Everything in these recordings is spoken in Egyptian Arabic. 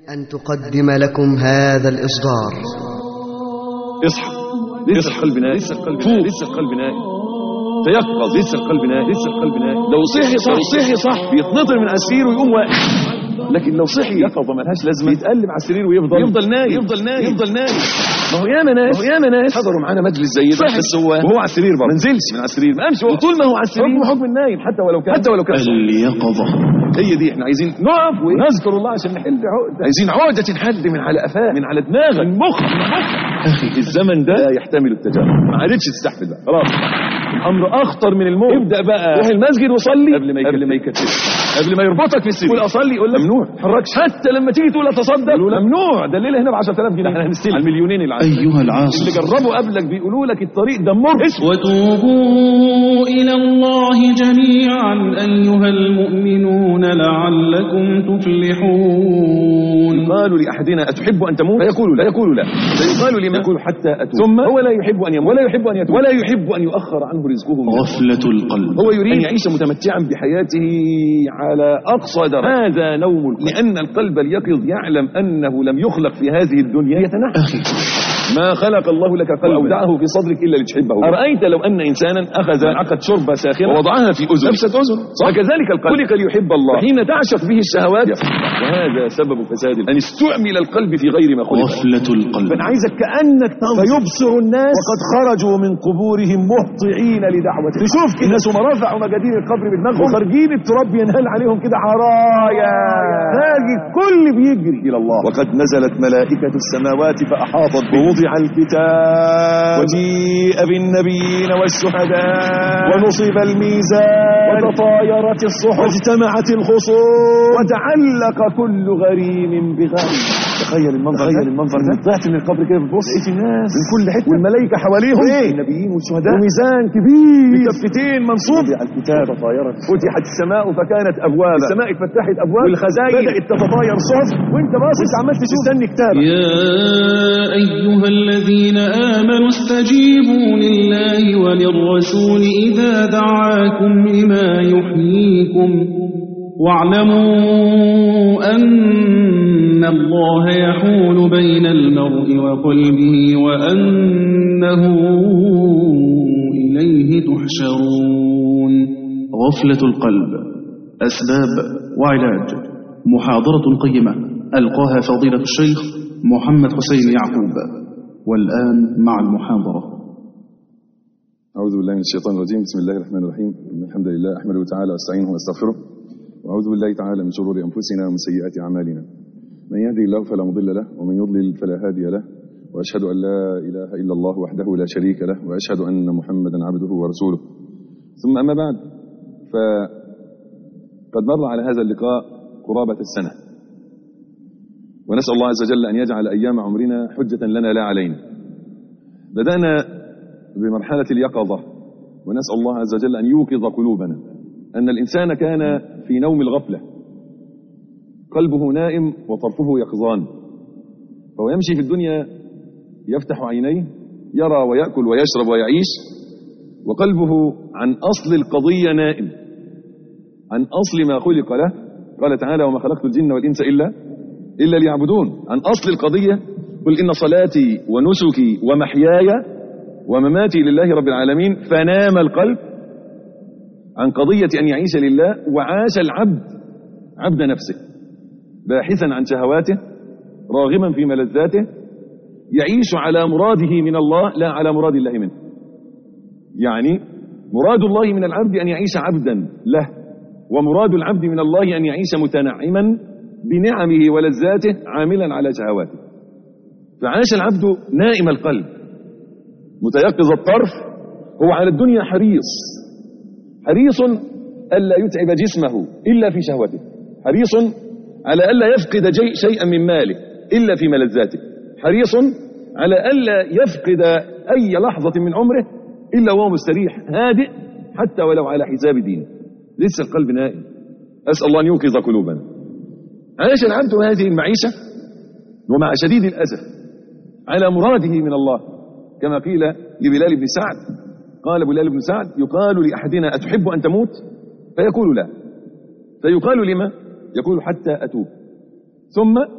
أن تقدم لكم هذا الإصدار اصحى لسه القلب نايم لسه القلب نايم لسه القلب نايم تيقظ لسه القلب نايم لسه القلب نايم لو صحي صح لو صحي صح بيتنطر من على السرير ويقوم واقف لكن لو صحي يقظه ملهاش لازمه يتقلب على السرير ويفضل يفضل نايم يفضل نايم يفضل نايم ما هو ياما ناس ما هو ياما ناس حضروا معانا مجلس زي ده بس هو وهو على السرير برضه ما نزلش من على السرير ما قامش هو طول ما هو على السرير حكم حكم النايم حتى ولو كان حتى ولو كان اليقظة هي دي احنا عايزين نقف ونذكر الله عشان نحل عقده عايزين عقده تنحل من على قفاك من على دماغك من مخك من مخك اخي الزمن ده لا يحتمل التجارب ما عادتش تستحمل بقى خلاص الامر اخطر من الموت ابدا بقى روح المسجد وصلي قبل ما قبل ما يكتفك قبل ما يربطك في السرير تقول اصلي يقول لك ممنوع تحركش حتى لما تيجي تقول اتصدق يقولوا لك ممنوع ده الليله هنا ب 10000 جنيه احنا هنستلم على المليونين اللي عندنا. أيها العاصي اللي جربوا قبلك بيقولوا لك الطريق ده مر اسود وتوبوا إلى الله جميعا أيها المؤمنون لعلكم تفلحون يقال لأحدنا أتحب أن تموت فيقول لا يقول لا فيقال لمن يقول حتى أتوب ثم هو لا يحب أن يموت ولا يحب أن يتوب ولا يحب أن يؤخر عنه رزقه من غفلة القلب هو يريد أن يعيش متمتعا بحياته على أقصى درجة هذا نوم القلب لأن القلب اليقظ يعلم أنه لم يخلق في هذه الدنيا يتنحى أخي ما خلق الله لك قلبا وأودعه في صدرك إلا لتحبه أرأيت لو أن إنسانا أخذ عقد شربة ساخنة ووضعها في أذن نفست أذن وكذلك القلب خلق ليحب الله حين تعشق به الشهوات وهذا سبب فساد أن استعمل القلب في غير ما خلق غفلة القلب فأنا عايزك كأنك تنظر فيبصر الناس وقد خرجوا من قبورهم مهطعين لدعوة تشوف كده الناس وما رفعوا مجادير القبر بدماغهم وخارجين التراب ينهال عليهم كده حرايا خارج الكل بيجري إلى الله وقد نزلت ملائكة السماوات فأحاطت ووضع الكتاب وجيء بالنبيين والشهداء ونصب الميزان وتطايرت الصحف واجتمعت الخصوم وتعلق كل غريم بغريم تخيل المنظر تخيل المنظر ده طلعت من القبر كده بتبص لقيت الناس من كل حته والملائكه حواليهم ايه النبيين والشهداء وميزان كبير بكفتين منصوب على الكتاب تطايرت فتحت السماء فكانت ابوابا السماء اتفتحت ابواب والخزائن بدات تتطاير صحف وانت باصص عمال تشوف مستني كتاب يا أيها الذين آمنوا استجيبوا لله وللرسول إذا دعاكم لما يحييكم واعلموا أن الله يحول بين المرء وقلبه وأنه إليه تحشرون غفلة القلب أسباب وعلاج محاضرة قيمة ألقاها فضيلة الشيخ محمد حسين يعقوب والآن مع المحاضرة أعوذ بالله من الشيطان الرجيم بسم الله الرحمن الرحيم إن الحمد لله أحمده تعالى وأستعينه وأستغفره وأعوذ بالله تعالى من شرور أنفسنا ومن سيئات أعمالنا من يهدي الله فلا مضل له ومن يضلل فلا هادي له وأشهد أن لا إله إلا الله وحده لا شريك له وأشهد أن محمدا عبده ورسوله ثم أما بعد فقد مر على هذا اللقاء قرابة السنة ونسأل الله عز وجل أن يجعل أيام عمرنا حجة لنا لا علينا بدأنا بمرحلة اليقظة ونسأل الله عز وجل أن يوقظ قلوبنا أن الإنسان كان في نوم الغفلة قلبه نائم وطرفه يقظان فهو يمشي في الدنيا يفتح عينيه يرى ويأكل ويشرب ويعيش وقلبه عن أصل القضية نائم عن أصل ما خلق له قال تعالى وما خلقت الجن والإنس إلا إلا ليعبدون عن أصل القضية قل إن صلاتي ونسكي ومحياي ومماتي لله رب العالمين فنام القلب عن قضية أن يعيش لله وعاش العبد عبد نفسه باحثا عن شهواته راغما في ملذاته يعيش على مراده من الله لا على مراد الله منه يعني مراد الله من العبد أن يعيش عبدا له ومراد العبد من الله أن يعيش متنعما بنعمه ولذاته عاملا على شهواته فعاش العبد نائم القلب متيقظ الطرف هو على الدنيا حريص حريص ألا يتعب جسمه إلا في شهوته حريص على ألا يفقد شيئا من ماله إلا في ملذاته حريص على ألا يفقد أي لحظة من عمره إلا وهو مستريح هادئ حتى ولو على حساب دينه لسه القلب نائم أسأل الله أن يوقظ قلوبنا عاش العبد هذه المعيشة ومع شديد الأسف على مراده من الله كما قيل لبلال بن سعد قال بلال بن سعد يقال لأحدنا أتحب أن تموت فيقول لا فيقال لما يقول حتى أتوب ثم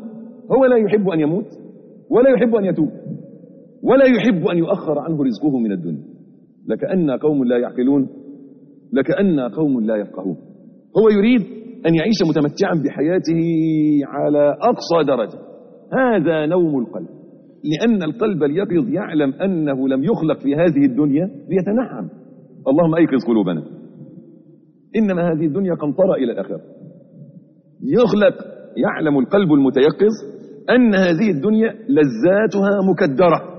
هو لا يحب أن يموت ولا يحب أن يتوب ولا يحب أن يؤخر عنه رزقه من الدنيا لكأن قوم لا يعقلون لكأن قوم لا يفقهون هو يريد أن يعيش متمتعا بحياته على أقصى درجة هذا نوم القلب لأن القلب اليقظ يعلم أنه لم يخلق في هذه الدنيا ليتنعم اللهم أيقظ قلوبنا إنما هذه الدنيا قنطرة إلى الآخرة يخلق يعلم القلب المتيقظ أن هذه الدنيا لذاتها مكدرة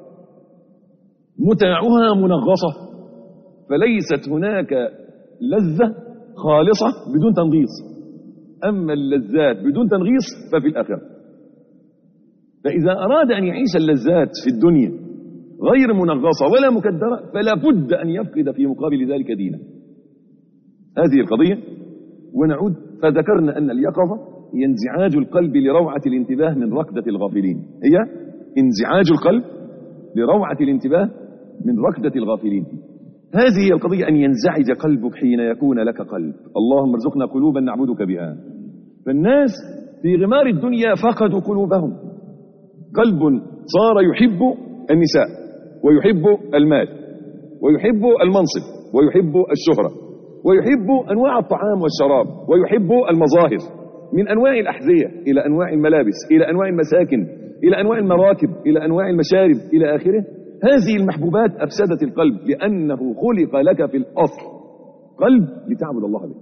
متاعها منغصة فليست هناك لذة خالصة بدون تنغيص أما اللذات بدون تنغيص ففي الآخرة فإذا أراد أن يعيش اللذات في الدنيا غير منغصة ولا مكدرة فلا بد أن يفقد في مقابل ذلك دينه هذه القضية ونعود فذكرنا أن اليقظة هي انزعاج القلب لروعة الانتباه من ركضة الغافلين هي انزعاج القلب لروعة الانتباه من ركضة الغافلين هذه هي القضية أن ينزعج قلبك حين يكون لك قلب اللهم ارزقنا قلوبا نعبدك بها فالناس في غمار الدنيا فقدوا قلوبهم قلب صار يحب النساء ويحب المال ويحب المنصب ويحب الشهرة ويحب أنواع الطعام والشراب ويحب المظاهر من أنواع الأحذية إلى أنواع الملابس إلى أنواع المساكن إلى أنواع المراكب إلى أنواع المشارب إلى آخره هذه المحبوبات أفسدت القلب لأنه خلق لك في الأصل قلب لتعبد الله به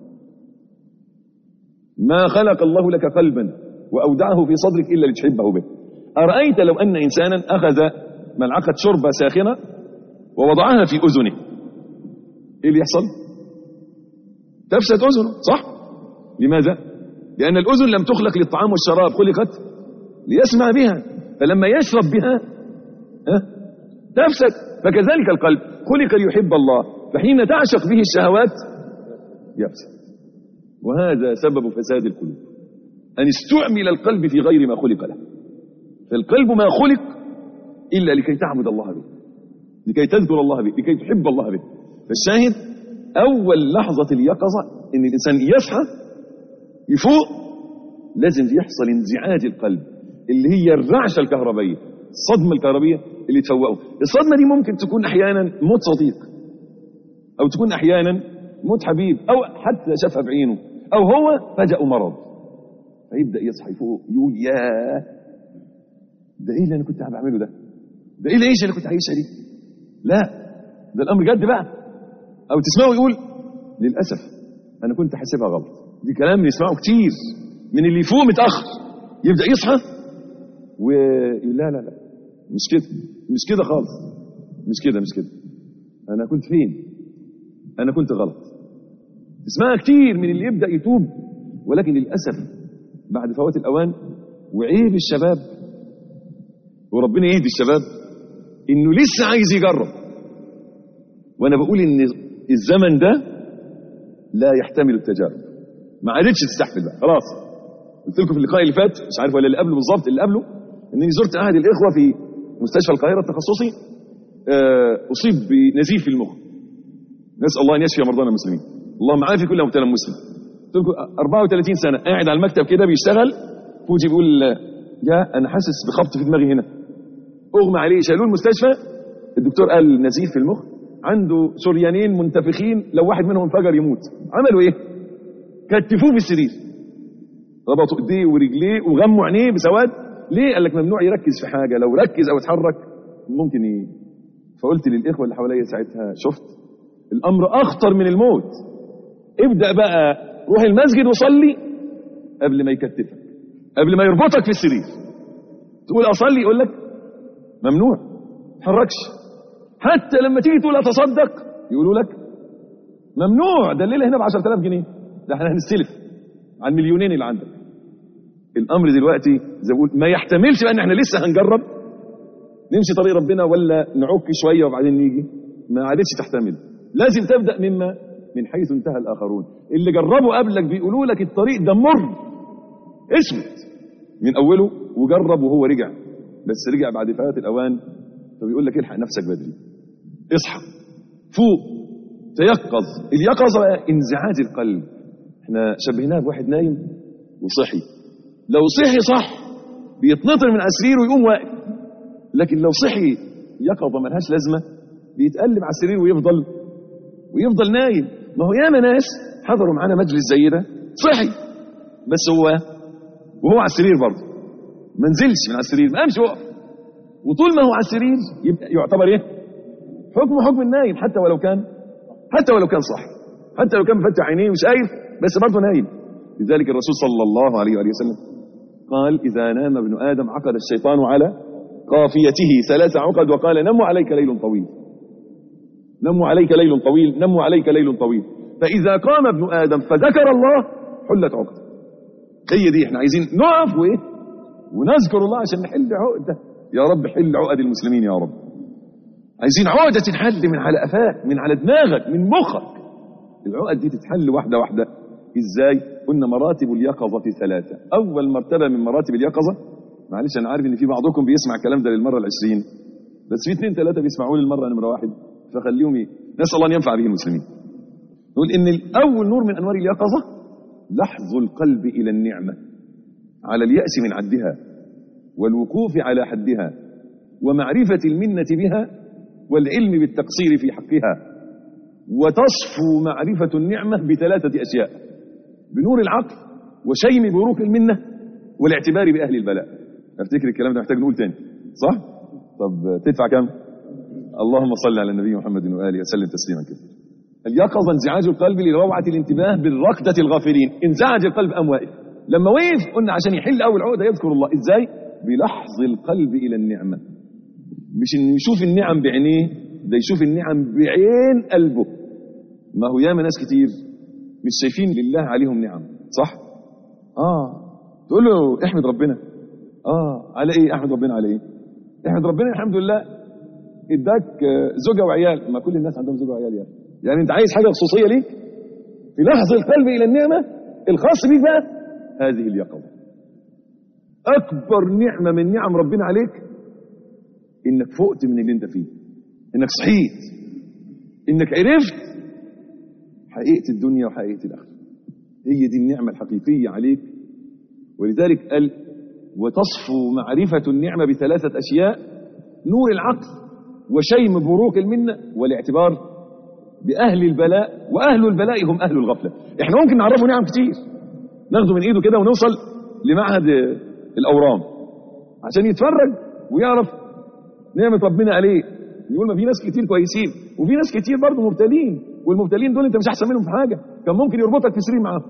ما خلق الله لك قلبا وأودعه في صدرك إلا لتحبه به أرأيت لو أن إنسانا أخذ ملعقة شوربة ساخنة ووضعها في أذنه إيه اللي يحصل تفسد أذنه صح لماذا لأن الأذن لم تخلق للطعام والشراب خلقت ليسمع بها فلما يشرب بها ها تفسد فكذلك القلب خلق ليحب الله فحين تعشق به الشهوات يفسد وهذا سبب فساد القلوب أن استعمل القلب في غير ما خلق له فالقلب ما خلق إلا لكي تعبد الله به لكي تذكر الله به لكي تحب الله به فالشاهد أول لحظة اليقظة إن الإنسان يصحى يفوق لازم يحصل انزعاج القلب اللي هي الرعشة الكهربائية الصدمة الكهربائية اللي تفوقه الصدمة دي ممكن تكون أحيانا موت صديق أو تكون أحيانا موت حبيب أو حتى شافها بعينه أو هو فجأة مرض فيبدأ يصحى يفوق يقول ياه ده ايه اللي انا كنت بعمله ده ده ايه العيشه اللي كنت عايشها دي لا ده الامر جد بقى او تسمعه يقول للاسف انا كنت حاسبها غلط دي كلام نسمعه كتير من اللي يفوق متاخر يبدا يصحى ويقول لا لا لا مش كده مش كده خالص مش كده مش كده انا كنت فين انا كنت غلط تسمعها كتير من اللي يبدا يتوب ولكن للاسف بعد فوات الاوان وعيب الشباب وربنا يهدي الشباب انه لسه عايز يجرب وانا بقول ان الزمن ده لا يحتمل التجارب ما عادتش تستحمل بقى خلاص قلت لكم في اللقاء اللي فات مش عارف ولا اللي قبله بالظبط اللي قبله انني زرت احد الاخوه في مستشفى القاهره التخصصي اصيب بنزيف في المخ نسال الله ان يشفي مرضانا المسلمين اللهم عافي كل مبتلى مسلم قلت لكم 34 سنه قاعد على المكتب كده بيشتغل فوجي بيقول يا انا حاسس بخبط في دماغي هنا اغمى عليه شالوه المستشفى الدكتور قال نزيف في المخ عنده شريانين منتفخين لو واحد منهم انفجر يموت عملوا ايه كتفوه في السرير ربطوا ايديه ورجليه وغموا عينيه بسواد ليه قال لك ممنوع يركز في حاجه لو ركز او اتحرك ممكن ي... فقلت للاخوه اللي حواليا ساعتها شفت الامر اخطر من الموت ابدا بقى روح المسجد وصلي قبل ما يكتفك قبل ما يربطك في السرير تقول اصلي يقول لك ممنوع تحركش حتى لما تيجي تقول اتصدق يقولوا لك ممنوع ده الليله هنا ب 10000 جنيه ده احنا هنستلف عن مليونين اللي عندك الامر دلوقتي زي بقول ما يحتملش بقى ان احنا لسه هنجرب نمشي طريق ربنا ولا نعك شويه وبعدين نيجي ما عادتش تحتمل لازم تبدا مما من حيث انتهى الاخرون اللي جربوا قبلك بيقولوا لك الطريق ده مر اسود من اوله وجرب وهو رجع بس رجع بعد فوات الاوان فبيقول لك الحق نفسك بدري اصحى فوق تيقظ اليقظه انزعاج القلب احنا شبهناه بواحد نايم وصحي لو صحي صح بيتنطر من على السرير ويقوم واقف لكن لو صحي يقظه ملهاش لازمه بيتقلب على السرير ويفضل ويفضل نايم ما هو ياما ناس حضروا معانا مجلس زي ده صحي بس هو وهو على السرير برضه ما نزلش من على السرير ما قامش وقف وطول ما هو على السرير يبقى يعتبر ايه حكمه حكم النايم حتى ولو كان حتى ولو كان صح حتى لو كان مفتح عينيه وشايف بس برضه نايم لذلك الرسول صلى الله عليه وآله وسلم قال إذا نام ابن آدم عقد الشيطان على قافيته ثلاث عقد وقال نم عليك ليل طويل نم عليك ليل طويل نم عليك ليل طويل فإذا قام ابن آدم فذكر الله حلت عقد هي دي احنا عايزين نقف وايه ونذكر الله عشان نحل عقده يا رب حل عقد المسلمين يا رب عايزين عقده تتحل من على قفاك من على دماغك من مخك العقد دي تتحل واحده واحده ازاي قلنا مراتب اليقظه ثلاثه اول مرتبه من مراتب اليقظه معلش انا عارف ان في بعضكم بيسمع الكلام ده للمره العشرين بس في اثنين ثلاثه بيسمعوه للمره نمره واحد فخليهم ايه نسال الله ان ينفع به المسلمين نقول ان الاول نور من انوار اليقظه لحظ القلب الى النعمه على الياس من عدها والوقوف على حدها ومعرفه المنه بها والعلم بالتقصير في حقها وتصفو معرفه النعمه بثلاثه اشياء بنور العقل وشيم بروق المنه والاعتبار باهل البلاء افتكر الكلام ده محتاج نقول تاني صح طب تدفع كام اللهم صل على النبي محمد واله وسلم تسليما كثيرا اليقظه انزعاج القلب لروعه الانتباه بالركضه الغافلين انزعج القلب ام واقف لما وقف قلنا عشان يحل اول عقده يذكر الله ازاي بلحظ القلب الى النعمه مش انه يشوف النعم بعينيه ده يشوف النعم بعين قلبه ما هو ياما ناس كتير مش شايفين لله عليهم نعم صح اه تقول له احمد ربنا اه على ايه احمد ربنا على ايه احمد ربنا الحمد لله اداك زوجه وعيال ما كل الناس عندهم زوجه وعيال يعني يعني انت عايز حاجه خصوصيه ليك في لحظه القلب الى النعمه الخاص بيك بقى هذه اليقظه اكبر نعمه من نعم ربنا عليك انك فقت من اللي انت فيه انك صحيت انك عرفت حقيقه الدنيا وحقيقه الاخره هي دي النعمه الحقيقيه عليك ولذلك قال وتصفو معرفه النعمه بثلاثه اشياء نور العقل وشيم بروق المنه والاعتبار باهل البلاء واهل البلاء هم اهل الغفله احنا ممكن نعرفه نعم كتير ناخده من ايده كده ونوصل لمعهد الاورام عشان يتفرج ويعرف نعمه ربنا عليه يقول ما في ناس كتير كويسين وفي ناس كتير برضه مبتلين والمبتلين دول انت مش احسن منهم في حاجه كان ممكن يربطك في سرير معاهم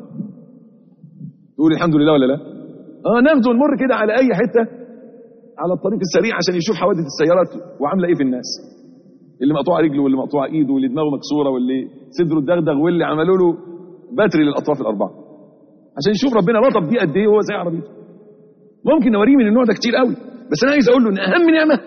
تقول الحمد لله ولا لا اه ناخده ونمر كده على اي حته على الطريق السريع عشان يشوف حوادث السيارات وعامله ايه في الناس اللي مقطوعه رجله واللي مقطوعه ايده واللي دماغه مكسوره واللي صدره اتدغدغ واللي عملوا له باتري للاطراف الاربعه عشان يشوف ربنا لطف دي قد ايه وهو زي عربيته ممكن نوريه من النوع ده كتير قوي بس انا عايز اقول له ان اهم نعمه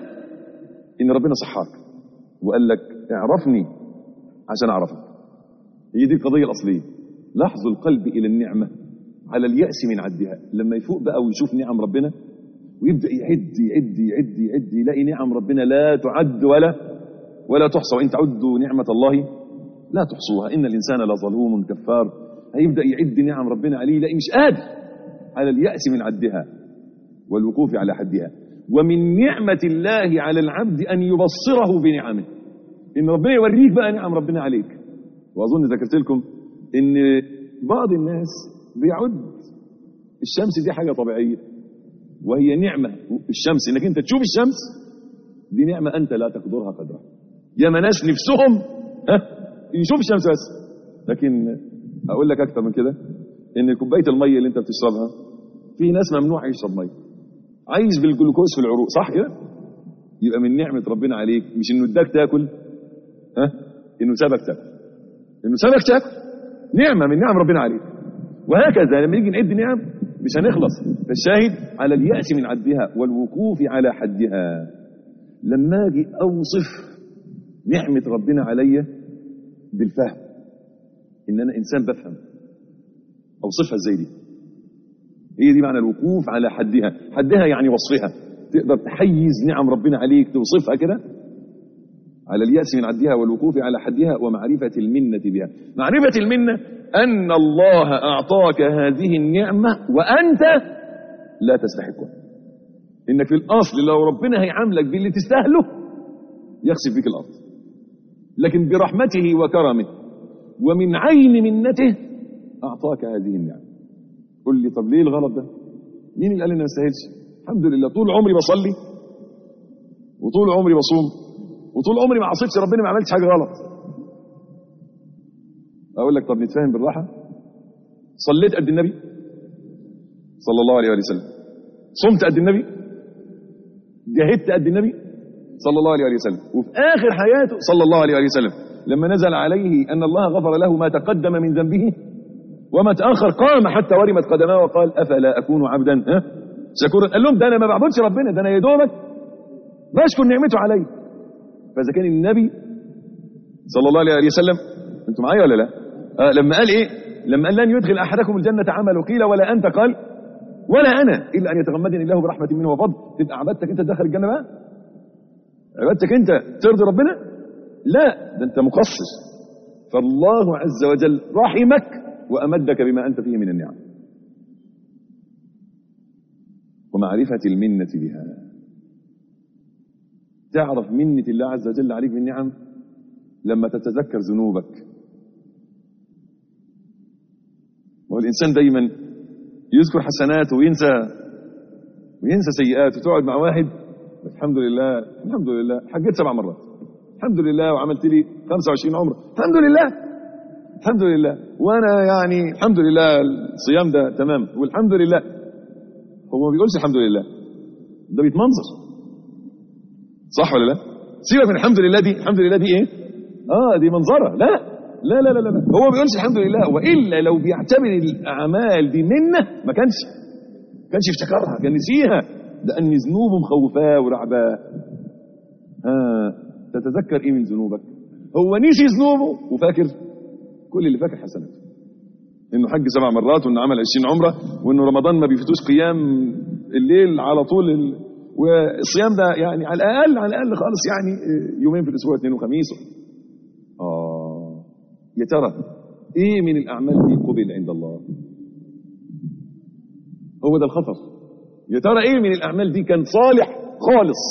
ان ربنا صحاك وقال لك اعرفني عشان اعرفك هي دي القضيه الاصليه لحظ القلب الى النعمه على الياس من عدها لما يفوق بقى ويشوف نعم ربنا ويبدا يعد يعد يعد يعد يلاقي نعم ربنا لا تعد ولا ولا تحصى وان تعدوا نعمه الله لا تحصوها ان الانسان لظلوم كفار هيبدا يعد نعم ربنا عليه يلاقي مش قادر على الياس من عدها والوقوف على حدها ومن نعمه الله على العبد ان يبصره بنعمه ان ربنا يوريك بقى نعم ربنا عليك واظن ذكرت لكم ان بعض الناس بيعد الشمس دي حاجه طبيعيه وهي نعمه الشمس انك انت تشوف الشمس دي نعمه انت لا تقدرها قدرها ياما ناس نفسهم ها يشوف الشمس بس لكن اقول لك اكتر من كده ان كوبايه الميه اللي انت بتشربها في ناس ممنوع يشرب ميه عايز بالجلوكوز في العروق صح كده يبقى من نعمه ربنا عليك مش انه اداك تاكل ها انه سابك تاكل انه سابك تاكل نعمه من نعم ربنا عليك وهكذا لما نيجي نعد نعم مش هنخلص فالشاهد على اليأس من عدها والوقوف على حدها لما اجي اوصف نعمه ربنا عليا بالفهم ان انا انسان بفهم اوصفها ازاي دي هي دي معنى الوقوف على حدها حدها يعني وصفها تقدر تحيز نعم ربنا عليك توصفها كده على اليأس من عدها والوقوف على حدها ومعرفة المنة بها معرفة المنة أن الله أعطاك هذه النعمة وأنت لا تستحقها انك في الاصل لو ربنا هيعاملك باللي تستاهله يخسف بك الارض لكن برحمته وكرمه ومن عين منته اعطاك هذه النعم قل لي طب ليه الغلط ده مين اللي قال لي ما استاهلش الحمد لله طول عمري بصلي وطول عمري بصوم وطول عمري ما عصيتش ربنا ما عملتش حاجه غلط اقول لك طب نتفاهم بالراحه صليت قد النبي صلى الله عليه وسلم صمت قد النبي جاهدت قد النبي صلى الله عليه وسلم وفي اخر حياته صلى الله عليه وسلم لما نزل عليه ان الله غفر له ما تقدم من ذنبه وما تاخر قام حتى ورمت قدماه وقال افلا اكون عبدا ها شكورا قال لهم ده انا ما بعبدش ربنا ده انا يا دوبك بشكر نعمته علي فاذا كان النبي صلى الله عليه وسلم انتوا معايا ولا لا آه لما قال ايه لما قال لن يدخل احدكم الجنه عمل قيل ولا انت قال ولا انا الا ان يتغمدني الله برحمه منه وفضل تبقى عبادتك انت تدخل الجنه بقى عبادتك انت ترضي ربنا لا ده انت مقصر فالله عز وجل رحمك وامدك بما انت فيه من النعم ومعرفه المنه بها تعرف منه الله عز وجل عليك بالنعم لما تتذكر ذنوبك والإنسان دايما يذكر حسناته وينسى وينسى سيئاته تقعد مع واحد الحمد لله الحمد لله حجيت سبع مرات الحمد لله وعملت لي 25 عمره الحمد لله الحمد لله وانا يعني الحمد لله الصيام ده تمام والحمد لله هو ما بيقولش الحمد لله ده بيتمنظر صح ولا لا سيبك من الحمد لله دي الحمد لله دي ايه اه دي منظره لا لا لا لا لا هو ما بيقولش الحمد لله والا لو بيعتبر الاعمال دي منه ما كانش كانش افتكرها كان نسيها لان ذنوبه مخوفاه ورعباه ها تتذكر ايه من ذنوبك هو نسي ذنوبه وفاكر كل اللي فاكر حسناته انه حج سبع مرات وانه عمل 20 عمره وانه رمضان ما بيفوتوش قيام الليل على طول ال... والصيام ده يعني على الاقل على الاقل خالص يعني يومين في الاسبوع اثنين وخميس اه يا ترى ايه من الاعمال دي قبل عند الله هو ده الخطر يا ترى ايه من الاعمال دي كان صالح خالص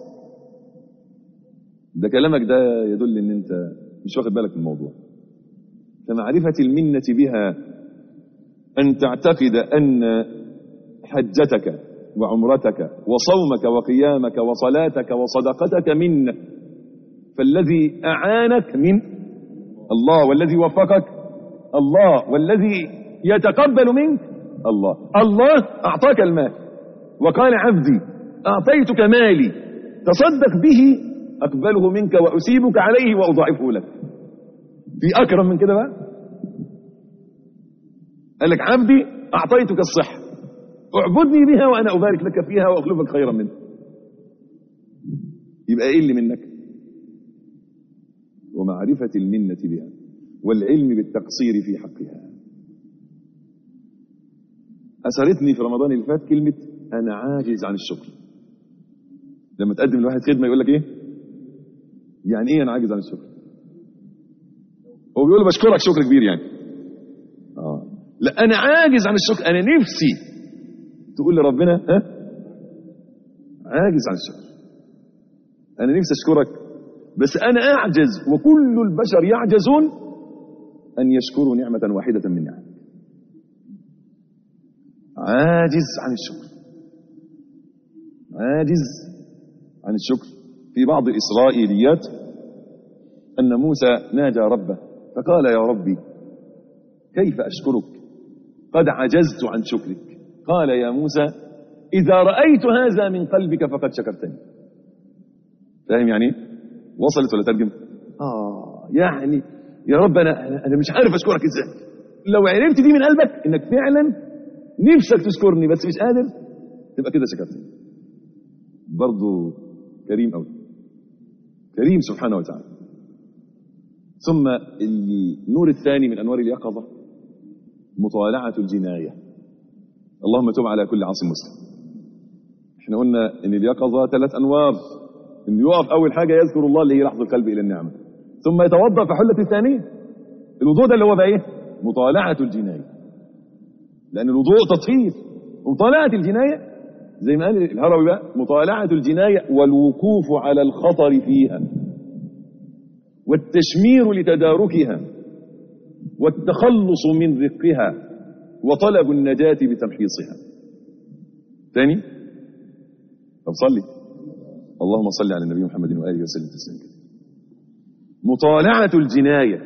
ده كلامك ده يدل ان انت مش واخد بالك من الموضوع فمعرفة المنة بها أن تعتقد أن حجتك وعمرتك وصومك وقيامك وصلاتك وصدقتك منه فالذي أعانك من الله والذي وفقك الله والذي يتقبل منك الله الله أعطاك المال وقال عبدي أعطيتك مالي تصدق به أقبله منك وأسيبك عليه وأضاعفه لك في أكرم من كده بقى قال لك عبدي أعطيتك الصحة اعبدني بها وأنا أبارك لك فيها وأخلفك خيرا منها يبقى إيه اللي منك ومعرفة المنة بها والعلم بالتقصير في حقها أثرتني في رمضان اللي فات كلمة أنا عاجز عن الشكر لما تقدم لواحد خدمة يقول لك إيه يعني إيه أنا عاجز عن الشكر هو بيقول بشكرك شكر كبير يعني آه. لا أنا عاجز عن الشكر أنا نفسي تقول لربنا ها عاجز عن الشكر أنا نفسي أشكرك بس أنا أعجز وكل البشر يعجزون أن يشكروا نعمة واحدة من نعمك عاجز عن الشكر عاجز عن الشكر في بعض الإسرائيليات أن موسى ناجى ربه فقال يا ربي كيف أشكرك قد عجزت عن شكرك قال يا موسى إذا رأيت هذا من قلبك فقد شكرتني فاهم يعني وصلت ولا ترجم آه يعني يا رب أنا, أنا مش عارف أشكرك إزاي لو عرفت دي من قلبك إنك فعلا نفسك تشكرني بس مش قادر تبقى كده شكرتني برضو كريم قوي كريم سبحانه وتعالى ثم النور الثاني من انوار اليقظه مطالعه الجنايه اللهم تب على كل عاصي مسلم احنا قلنا ان اليقظه ثلاث انوار انه يقف اول حاجه يذكر الله اللي هي لحظ القلب الى النعمه ثم يتوضا في حله الثانيه الوضوء ده اللي هو بقى ايه مطالعه الجنايه لان الوضوء تطهير ومطالعه الجنايه زي ما قال الهروي بقى مطالعة الجناية والوقوف على الخطر فيها والتشمير لتداركها والتخلص من رقها وطلب النجاة بتمحيصها ثاني طب صلي اللهم صل على النبي محمد وآله وسلم تسليما مطالعة الجناية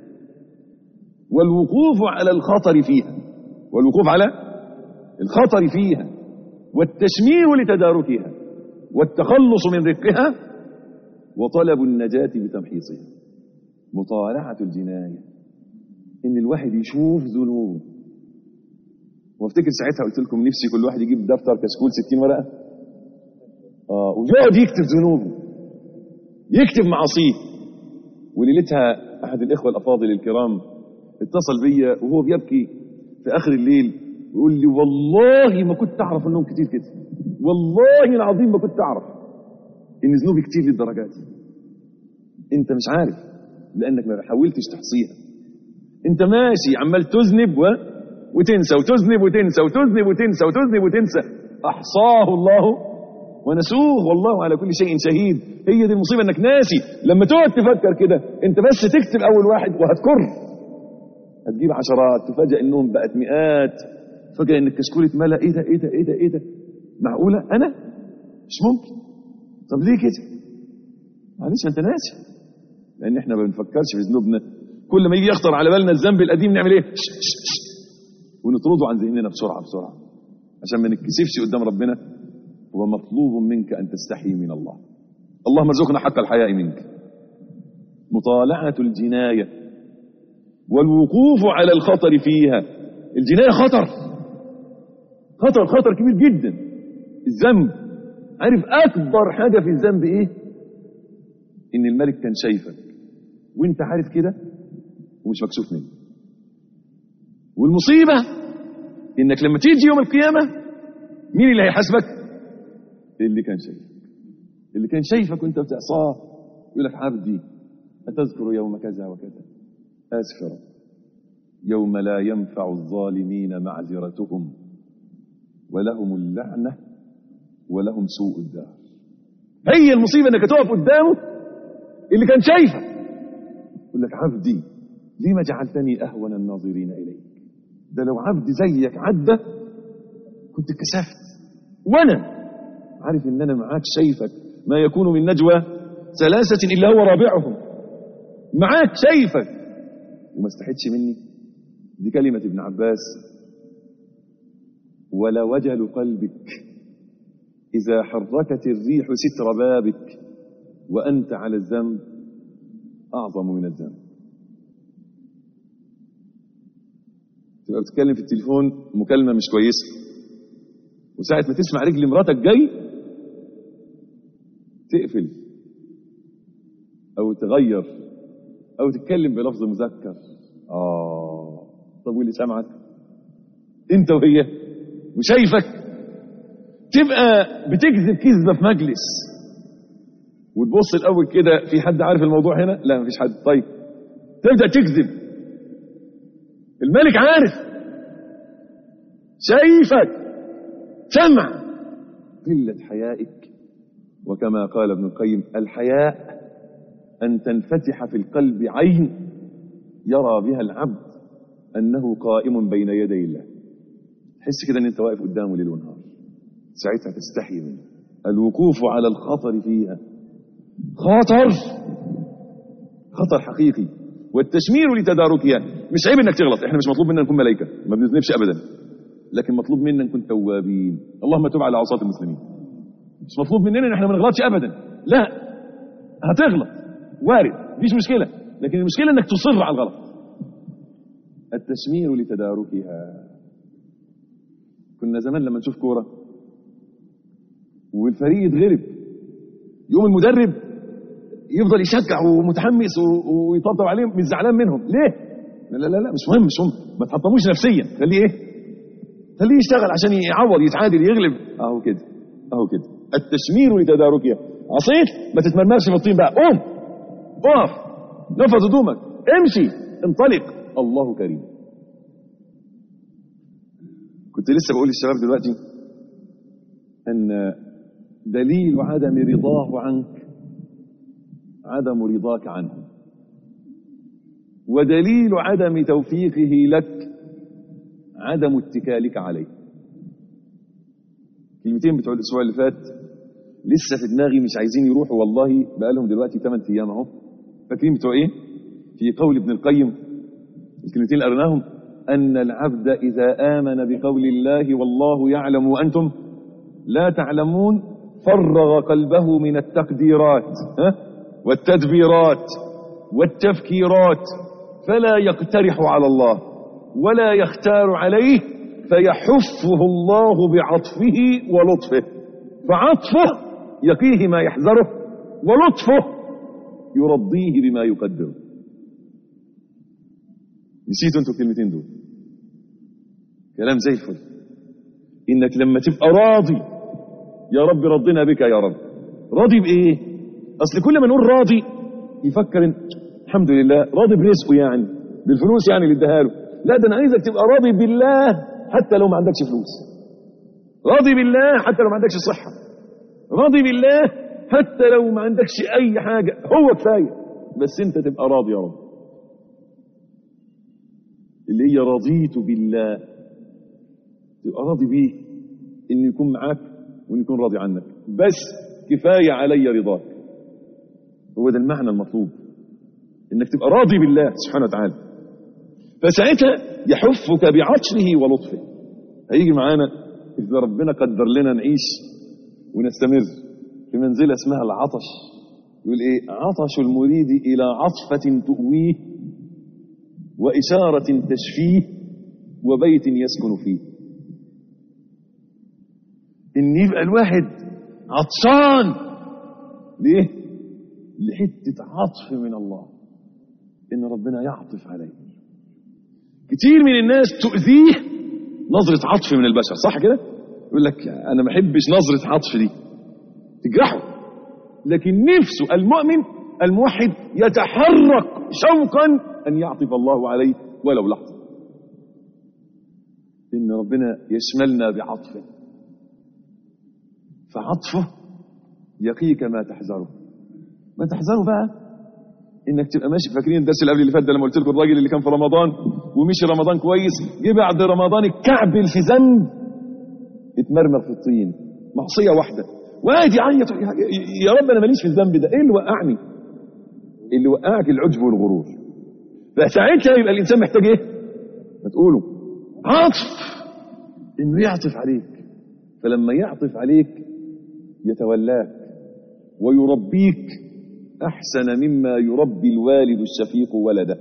والوقوف على الخطر فيها والوقوف على الخطر فيها والتشمير لتداركها والتخلص من رقها وطلب النجاة بتمحيصها مطالعة الجناية إن الواحد يشوف ذنوبه وافتكر ساعتها قلت لكم نفسي كل واحد يجيب دفتر كشكول 60 ورقة آه ويقعد يكتب ذنوبه يكتب معاصيه وليلتها أحد الإخوة الأفاضل الكرام اتصل بيا وهو بيبكي في آخر الليل ويقول لي والله ما كنت أعرف أنهم كتير كده والله العظيم ما كنت أعرف إن ذنوبي كتير للدرجات دي أنت مش عارف لأنك ما حاولتش تحصيها أنت ماشي عمال تذنب و... وتنسى وتذنب وتنسى وتذنب وتنسى وتذنب وتنسى أحصاه الله ونسوه والله على كل شيء شهيد هي دي المصيبة انك ناسي لما تقعد تفكر كده انت بس تكتب اول واحد وهتكر هتجيب عشرات تفاجئ انهم بقت مئات فجأة ان الكشكول اتملى ايه ده ايه ده ايه ده ايه ده معقولة انا مش ممكن طب ليه كده معلش انت ناسي لان احنا ما بنفكرش في ذنوبنا كل ما يجي يخطر على بالنا الذنب القديم نعمل ايه ش ش ش ونطرده عن ذهننا بسرعة بسرعة عشان ما نتكسفش قدام ربنا ومطلوب منك أن تستحي من الله اللهم ارزقنا حق الحياء منك مطالعة الجناية والوقوف على الخطر فيها الجناية خطر خطر خطر كبير جدا الذنب عارف أكبر حاجة في الذنب إيه إن الملك كان شايفك وإنت عارف كده ومش مكسوف منه والمصيبة إنك لما تيجي يوم القيامة مين اللي هيحاسبك اللي كان شايفك اللي كان شايفك وانت بتعصاه يقول لك عبدي أتذكر يوم كذا وكذا آسف يا رب يوم لا ينفع الظالمين معذرتهم ولهم اللعنة ولهم سوء الدار هي المصيبة انك تقف قدامه اللي كان شايفك يقول لك عبدي لما جعلتني أهون الناظرين إليك ده لو عبد زيك عدى كنت اتكسفت وانا عارف ان انا معاك شايفك ما يكون من نجوى ثلاثة الا هو رابعهم معاك شايفك وما استحدش مني دي كلمة ابن عباس ولا وجل قلبك إذا حركت الريح ستر بابك وأنت على الذنب أعظم من الذنب تبقى بتتكلم في التليفون مكالمة مش كويسة وساعة ما تسمع رجل مراتك جاي تقفل أو تغير أو تتكلم بلفظ مذكر آه طب واللي سامعك أنت وهي وشايفك تبقى بتكذب كذبة في مجلس وتبص الأول كده في حد عارف الموضوع هنا لا مفيش حد طيب تبدأ تكذب الملك عارف شايفك سمع قلة حيائك وكما قال ابن القيم الحياء أن تنفتح في القلب عين يرى بها العبد أنه قائم بين يدي الله تحس كده أن أنت واقف قدامه ليل ونهار ساعتها تستحي منه الوقوف على الخطر فيها خطر خطر حقيقي والتشمير لتداركها مش عيب انك تغلط احنا مش مطلوب منا نكون ملائكه ما بنذنبش ابدا لكن مطلوب منا نكون توابين اللهم تب على عصاة المسلمين مش مطلوب مننا ان احنا ما نغلطش ابدا لا هتغلط وارد مفيش مشكله لكن المشكله انك تصر على الغلط التشمير لتداركها كنا زمان لما نشوف كوره والفريق يتغلب يوم المدرب يفضل يشجع ومتحمس ويطبطب عليهم مش زعلان منهم ليه لا لا لا مش مهم مش مهم ما تحطموش نفسيا خليه ايه خليه يشتغل عشان يعوض يتعادل يغلب اهو كده اهو كده التشمير لتداركها عصيت ما تتمرمرش في الطين بقى قوم اقف نفض هدومك امشي انطلق الله كريم كنت لسه بقول للشباب دلوقتي أن دليل عدم رضاه عنك عدم رضاك عنه ودليل عدم توفيقه لك عدم اتكالك عليه كلمتين بتوع الاسبوع اللي فات لسه في دماغي مش عايزين يروحوا والله بقالهم دلوقتي 8 ايام اهو فاكرين بتوع ايه في قول ابن القيم الكلمتين اللي قرناهم ان العبد اذا امن بقول الله والله يعلم وانتم لا تعلمون فرغ قلبه من التقديرات ها؟ والتدبيرات والتفكيرات فلا يقترح على الله ولا يختار عليه فيحفه الله بعطفه ولطفه فعطفه يقيه ما يحذره ولطفه يرضيه بما يقدره نسيتوا انتوا الكلمتين دول كلام زي الفل انك لما تبقى راضي يا رب رضنا بك يا رب راضي بايه اصل كل ما نقول راضي يفكر إن الحمد لله راضي برزقه يعني بالفلوس يعني اللي اداها له لا ده انا عايزك تبقى راضي بالله حتى لو ما عندكش فلوس راضي بالله حتى لو ما عندكش صحه راضي بالله حتى لو ما عندكش اي حاجه هو كفايه بس انت تبقى راضي يا رب اللي هي رضيت بالله تبقى راضي بيه انه يكون معاك وانه يكون راضي عنك بس كفايه علي رضاك هو ده المعنى المطلوب انك تبقى راضي بالله سبحانه وتعالى فساعتها يحفك بعطشه ولطفه هيجي معانا اذا ربنا قدر لنا نعيش ونستمر في منزله اسمها العطش يقول ايه عطش المريد الى عطفه تؤويه واشاره تشفيه وبيت يسكن فيه ان يبقى الواحد عطشان ليه لحته عطف من الله ان ربنا يعطف عليه كتير من الناس تؤذيه نظرة عطف من البشر صح كده يقول لك انا ما احبش نظرة عطف دي تجرحه لكن نفسه المؤمن الموحد يتحرك شوقا ان يعطف الله عليه ولو لحظة ان ربنا يشملنا بعطفه فعطفه يقيك ما تحذره ما تحذره بقى انك تبقى ماشي فاكرين الدرس اللي قبل اللي فات ده لما قلت لكم الراجل اللي كان في رمضان ومشي رمضان كويس جه بعد رمضان الكعبل في ذنب اتمرمر في الطين معصيه واحده وقاعد يعيط يا رب انا ماليش في الذنب ده ايه اللي وقعني اللي وقعك العجب والغرور فساعتها يبقى الانسان محتاج ايه ما تقوله عطف انه يعطف عليك فلما يعطف عليك يتولاك ويربيك أحسن مما يربي الوالد الشفيق ولده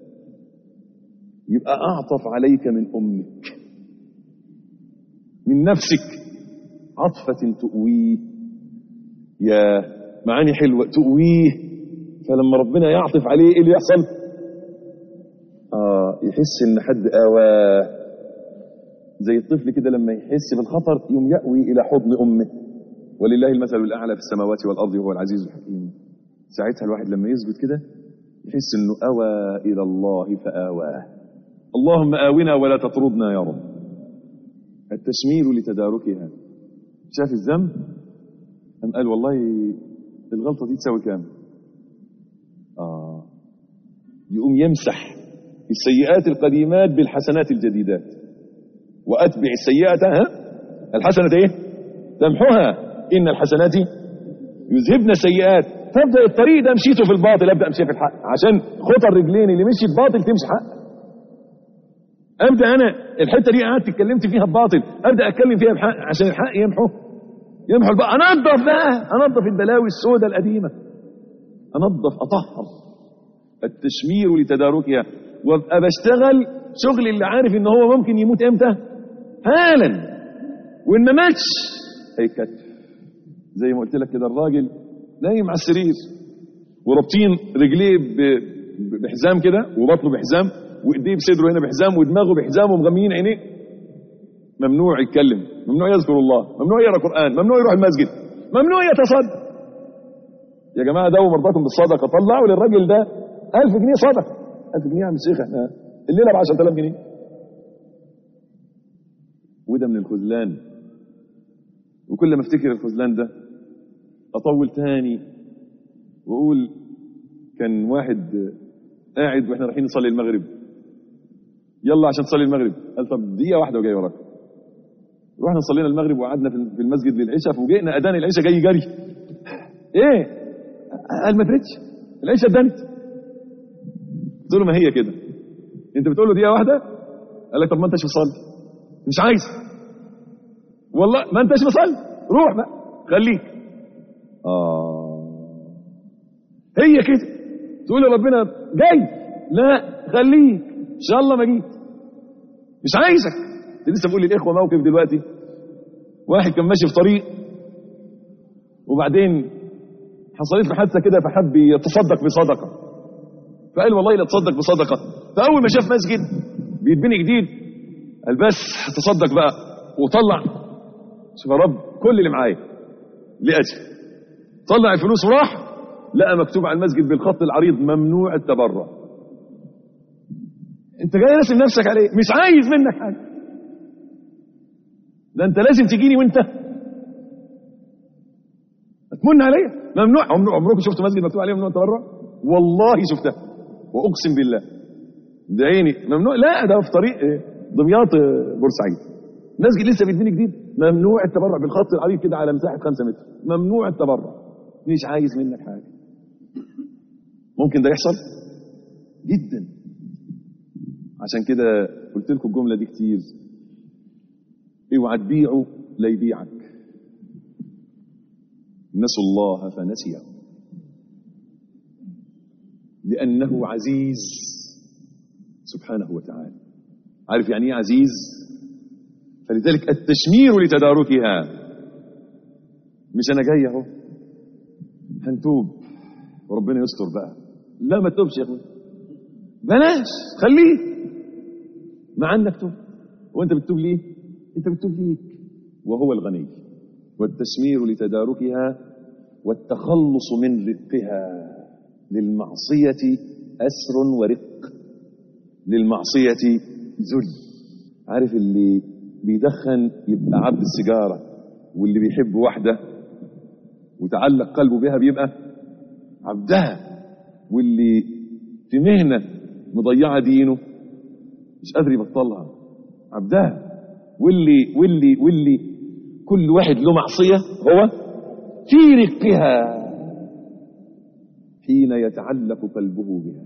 يبقى أعطف عليك من أمك من نفسك عطفة تؤويه يا معاني حلوة تؤويه فلما ربنا يعطف عليه ايه اللي يحصل آه يحس ان حد آواه زي الطفل كده لما يحس بالخطر يوم يأوي إلى حضن أمه ولله المثل الأعلى في السماوات والأرض وهو العزيز الحكيم ساعتها الواحد لما يسجد كده يحس انه اوى الى الله فاواه اللهم آونا ولا تطردنا يا رب التشمير لتداركها شاف الذنب أم قال والله الغلطة دي تساوي كام آه يقوم يمسح السيئات القديمات بالحسنات الجديدات وأتبع السيئة ها الحسنة ايه تمحوها إن الحسنات يذهبن السيئات تبدا الطريق ده مشيته في الباطل ابدا امشي في الحق عشان خطى الرجلين اللي مشيت باطل تمشي حق ابدا انا الحته دي قعدت اتكلمت فيها بباطل ابدا اتكلم فيها بحق عشان الحق يمحو يمحو الباطل انظف بقى انظف البلاوي السوداء القديمه انظف اطهر التشمير لتداركها وابقى بشتغل شغل اللي عارف ان هو ممكن يموت امتى حالا وان ما ماتش هيكتف زي ما قلت لك كده الراجل نايم على السرير ورابطين رجليه بحزام كده وبطنه بحزام وايديه بصدره هنا بحزام ودماغه بحزام ومغميين عينيه ممنوع يتكلم ممنوع يذكر الله ممنوع يقرا قران ممنوع يروح المسجد ممنوع يتصدق يا جماعه داووا مرضاكم بالصدقه طلعوا للراجل ده 1000 جنيه صدقه 1000 جنيه يا عم الشيخ احنا الليله ب 10000 جنيه وده من الخذلان وكل ما افتكر الخذلان ده اطول تاني واقول كان واحد قاعد واحنا رايحين نصلي المغرب يلا عشان تصلي المغرب قال طب دقيقه واحده وجاي وراك رحنا صلينا المغرب وقعدنا في المسجد للعشاء فوجئنا اذان العشاء جاي جري ايه قال ما درتش العشاء ادنت قلت له ما هي كده انت بتقول له دقيقه واحده قال لك طب ما انتش مصلي مش عايز والله ما انتش مصلي روح بقى خليك اه هي كده تقول لربنا جاي لا خليك ان شاء الله ما جيت مش عايزك لسه بقول للاخوه موقف دلوقتي واحد كان ماشي في طريق وبعدين حصلت له حادثه كده فحب يتصدق بصدقه فقال والله لا تصدق بصدقه فاول ما شاف مسجد بيتبني جديد قال بس هتصدق بقى وطلع شوف يا رب كل اللي معايا لاجل طلع الفلوس وراح لقى مكتوب على المسجد بالخط العريض ممنوع التبرع انت جاي راسم نفسك عليه مش عايز منك حاجه ده انت لازم تجيني وانت هتمن عليا ممنوع عمركم شفتوا مسجد مكتوب عليه ممنوع التبرع والله شفتها واقسم بالله ده عيني ممنوع لا ده في طريق دمياط بورسعيد مسجد لسه بيتبني جديد ممنوع التبرع بالخط العريض كده على مساحه 5 متر ممنوع التبرع مش عايز منك حاجه ممكن ده يحصل جدا عشان كده قلت لكم الجمله دي كتير اوعى تبيعه لا يبيعك نسوا الله فنسيهم لأنه عزيز سبحانه وتعالى عارف يعني ايه عزيز فلذلك التشمير لتداركها مش انا جاي اهو هنتوب وربنا يستر بقى لا ما تتوبش يا اخوي بلاش خليه مع انك توب وانت بتتوب ليه انت بتتوب ليك وهو الغني والتشمير لتداركها والتخلص من رقها للمعصية أسر ورق للمعصية ذل عارف اللي بيدخن يبقى عبد السيجارة واللي بيحب واحدة وتعلق قلبه بها بيبقى عبدها واللي في مهنة مضيعة دينه مش قادر يبطلها عبدها واللي واللي واللي كل واحد له معصية هو في رقها حين يتعلق قلبه بها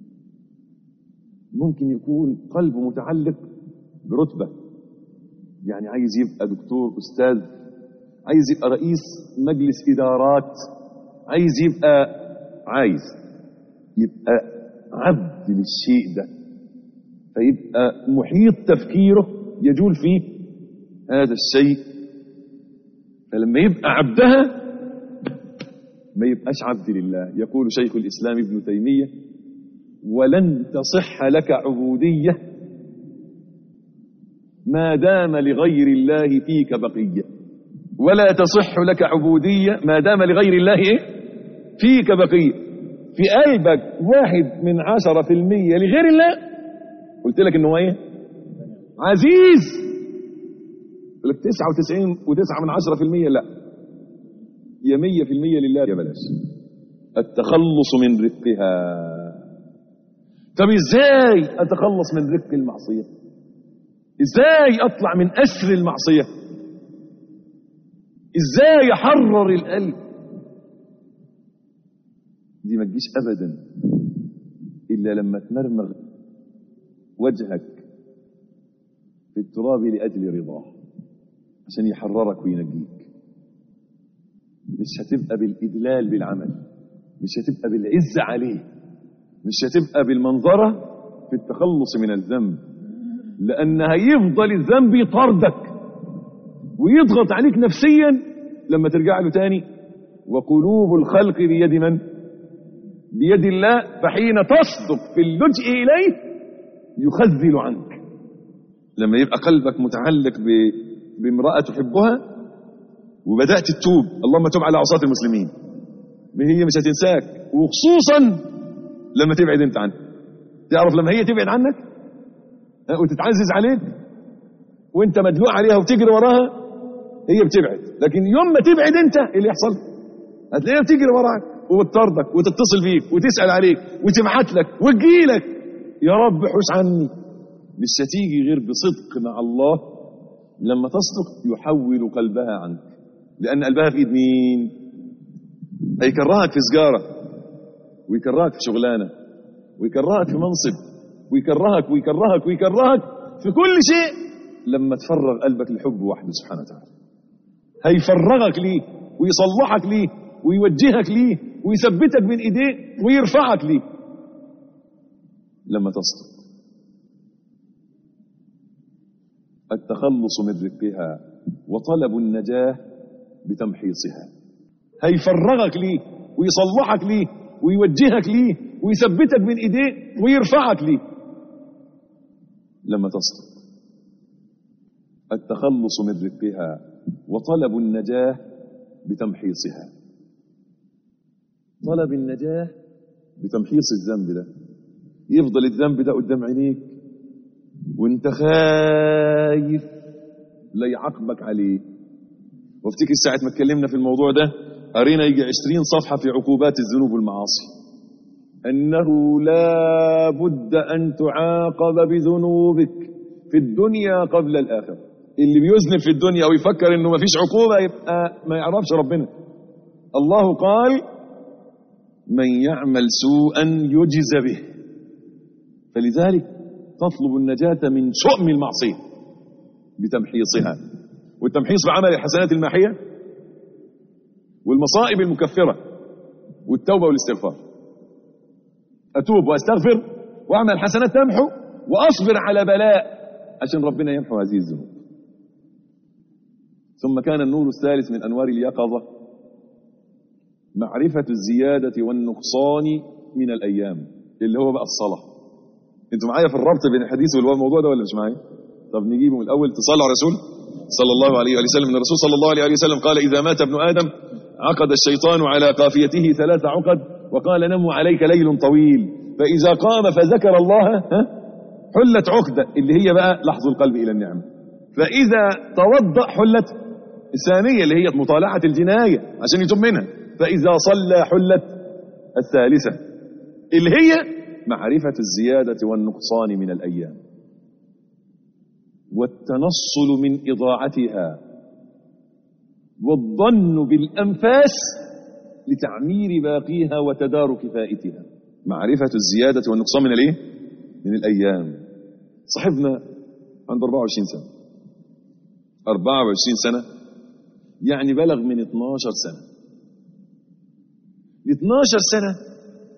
ممكن يكون قلبه متعلق برتبة يعني عايز يبقى دكتور أستاذ عايز يبقى رئيس مجلس إدارات عايز يبقى عايز يبقى عبد للشيء ده فيبقى محيط تفكيره يجول فيه هذا الشيء فلما يبقى عبدها ما يبقاش عبد لله يقول شيخ الإسلام ابن تيمية ولن تصح لك عبودية ما دام لغير الله فيك بقية ولا تصح لك عبودية ما دام لغير الله إيه؟ فيك بقية في قلبك واحد من عشرة في المية لغير الله قلت لك انه ايه عزيز يقول لك تسعة وتسعين وتسعة من عشرة في المية لا يا مية في المية لله يا بلاش التخلص من رقها طب ازاي اتخلص من رق المعصية ازاي اطلع من اسر المعصية ازاي احرر القلب دي ما تجيش ابدا الا لما تمرمغ وجهك في التراب لاجل رضاه عشان يحررك وينجيك مش هتبقى بالإدلال بالعمل مش هتبقى بالعزة عليه مش هتبقى بالمنظرة في التخلص من الذنب لأن هيفضل الذنب يطاردك ويضغط عليك نفسيا لما ترجع له تاني وقلوب الخلق بيد من؟ بيد الله فحين تصدق في اللجئ إليه يخذل عنك لما يبقى قلبك متعلق بامرأة تحبها وبدأت تتوب اللهم تب على عصاة المسلمين ما هي مش هتنساك وخصوصا لما تبعد انت عنها تعرف لما هي تبعد عنك وتتعزز عليك وانت مدلوع عليها وتجري وراها هي بتبعد لكن يوم ما تبعد انت ايه اللي يحصل هتلاقيها بتجري وراك وبتطاردك وتتصل بيك وتسال عليك وتبعت لك وتجيلك يا رب حوش عني مش هتيجي غير بصدق مع الله لما تصدق يحول قلبها عنك لان قلبها في ايد مين هيكرهك في سجاره ويكرهك في شغلانه ويكرهك في منصب ويكرهك ويكرهك ويكرهك في كل شيء لما تفرغ قلبك لحب وحده سبحانه وتعالى هيفرغك ليه ويصلحك ليه ويوجهك ليه ويثبتك بين ايديه ويرفعك ليه لما تصدق التخلص من رقها وطلب النجاة بتمحيصها هيفرغك ليه ويصلحك ليه ويوجهك ليه ويثبتك بين ايديه ويرفعك ليه لما تصدق التخلص من رقها وطلب النجاة بتمحيصها طلب النجاة بتمحيص الذنب ده يفضل الذنب ده قدام عينيك وانت خايف لا يعاقبك عليه وافتكر ساعة ما اتكلمنا في الموضوع ده قرينا يجي عشرين صفحة في عقوبات الذنوب والمعاصي أنه لا بد أن تعاقب بذنوبك في الدنيا قبل الآخرة اللي بيذنب في الدنيا ويفكر انه ما فيش عقوبة يبقى ما يعرفش ربنا الله قال من يعمل سوءا يجز به فلذلك تطلب النجاة من شؤم المعصية بتمحيصها والتمحيص بعمل الحسنات الماحية والمصائب المكفرة والتوبة والاستغفار أتوب وأستغفر وأعمل حسنات تمحو وأصبر على بلاء عشان ربنا يمحو هذه الذنوب ثم كان النور الثالث من أنوار اليقظة معرفة الزيادة والنقصان من الأيام اللي هو بقى الصلاة انتوا معايا في الربط بين الحديث والموضوع ده ولا مش معايا طب نجيبه من الأول تصلوا على الرسول صلى الله عليه وآله وسلم ان الرسول صلى الله عليه وآله وسلم قال إذا مات ابن آدم عقد الشيطان على قافيته ثلاث عقد وقال نم عليك ليل طويل فإذا قام فذكر الله ها حلت عقدة اللي هي بقى لحظ القلب إلى النعمة فإذا توضأ حلت الثانية اللي هي مطالعة الجناية عشان يتوب منها فإذا صلى حلت الثالثة اللي هي معرفة الزيادة والنقصان من الأيام والتنصل من إضاعتها والظن بالأنفاس لتعمير باقيها وتدارك فائتها معرفة الزيادة والنقصان من الايه؟ من الأيام صاحبنا عنده 24 سنة 24 سنة يعني بلغ من 12 سنة ال 12 سنة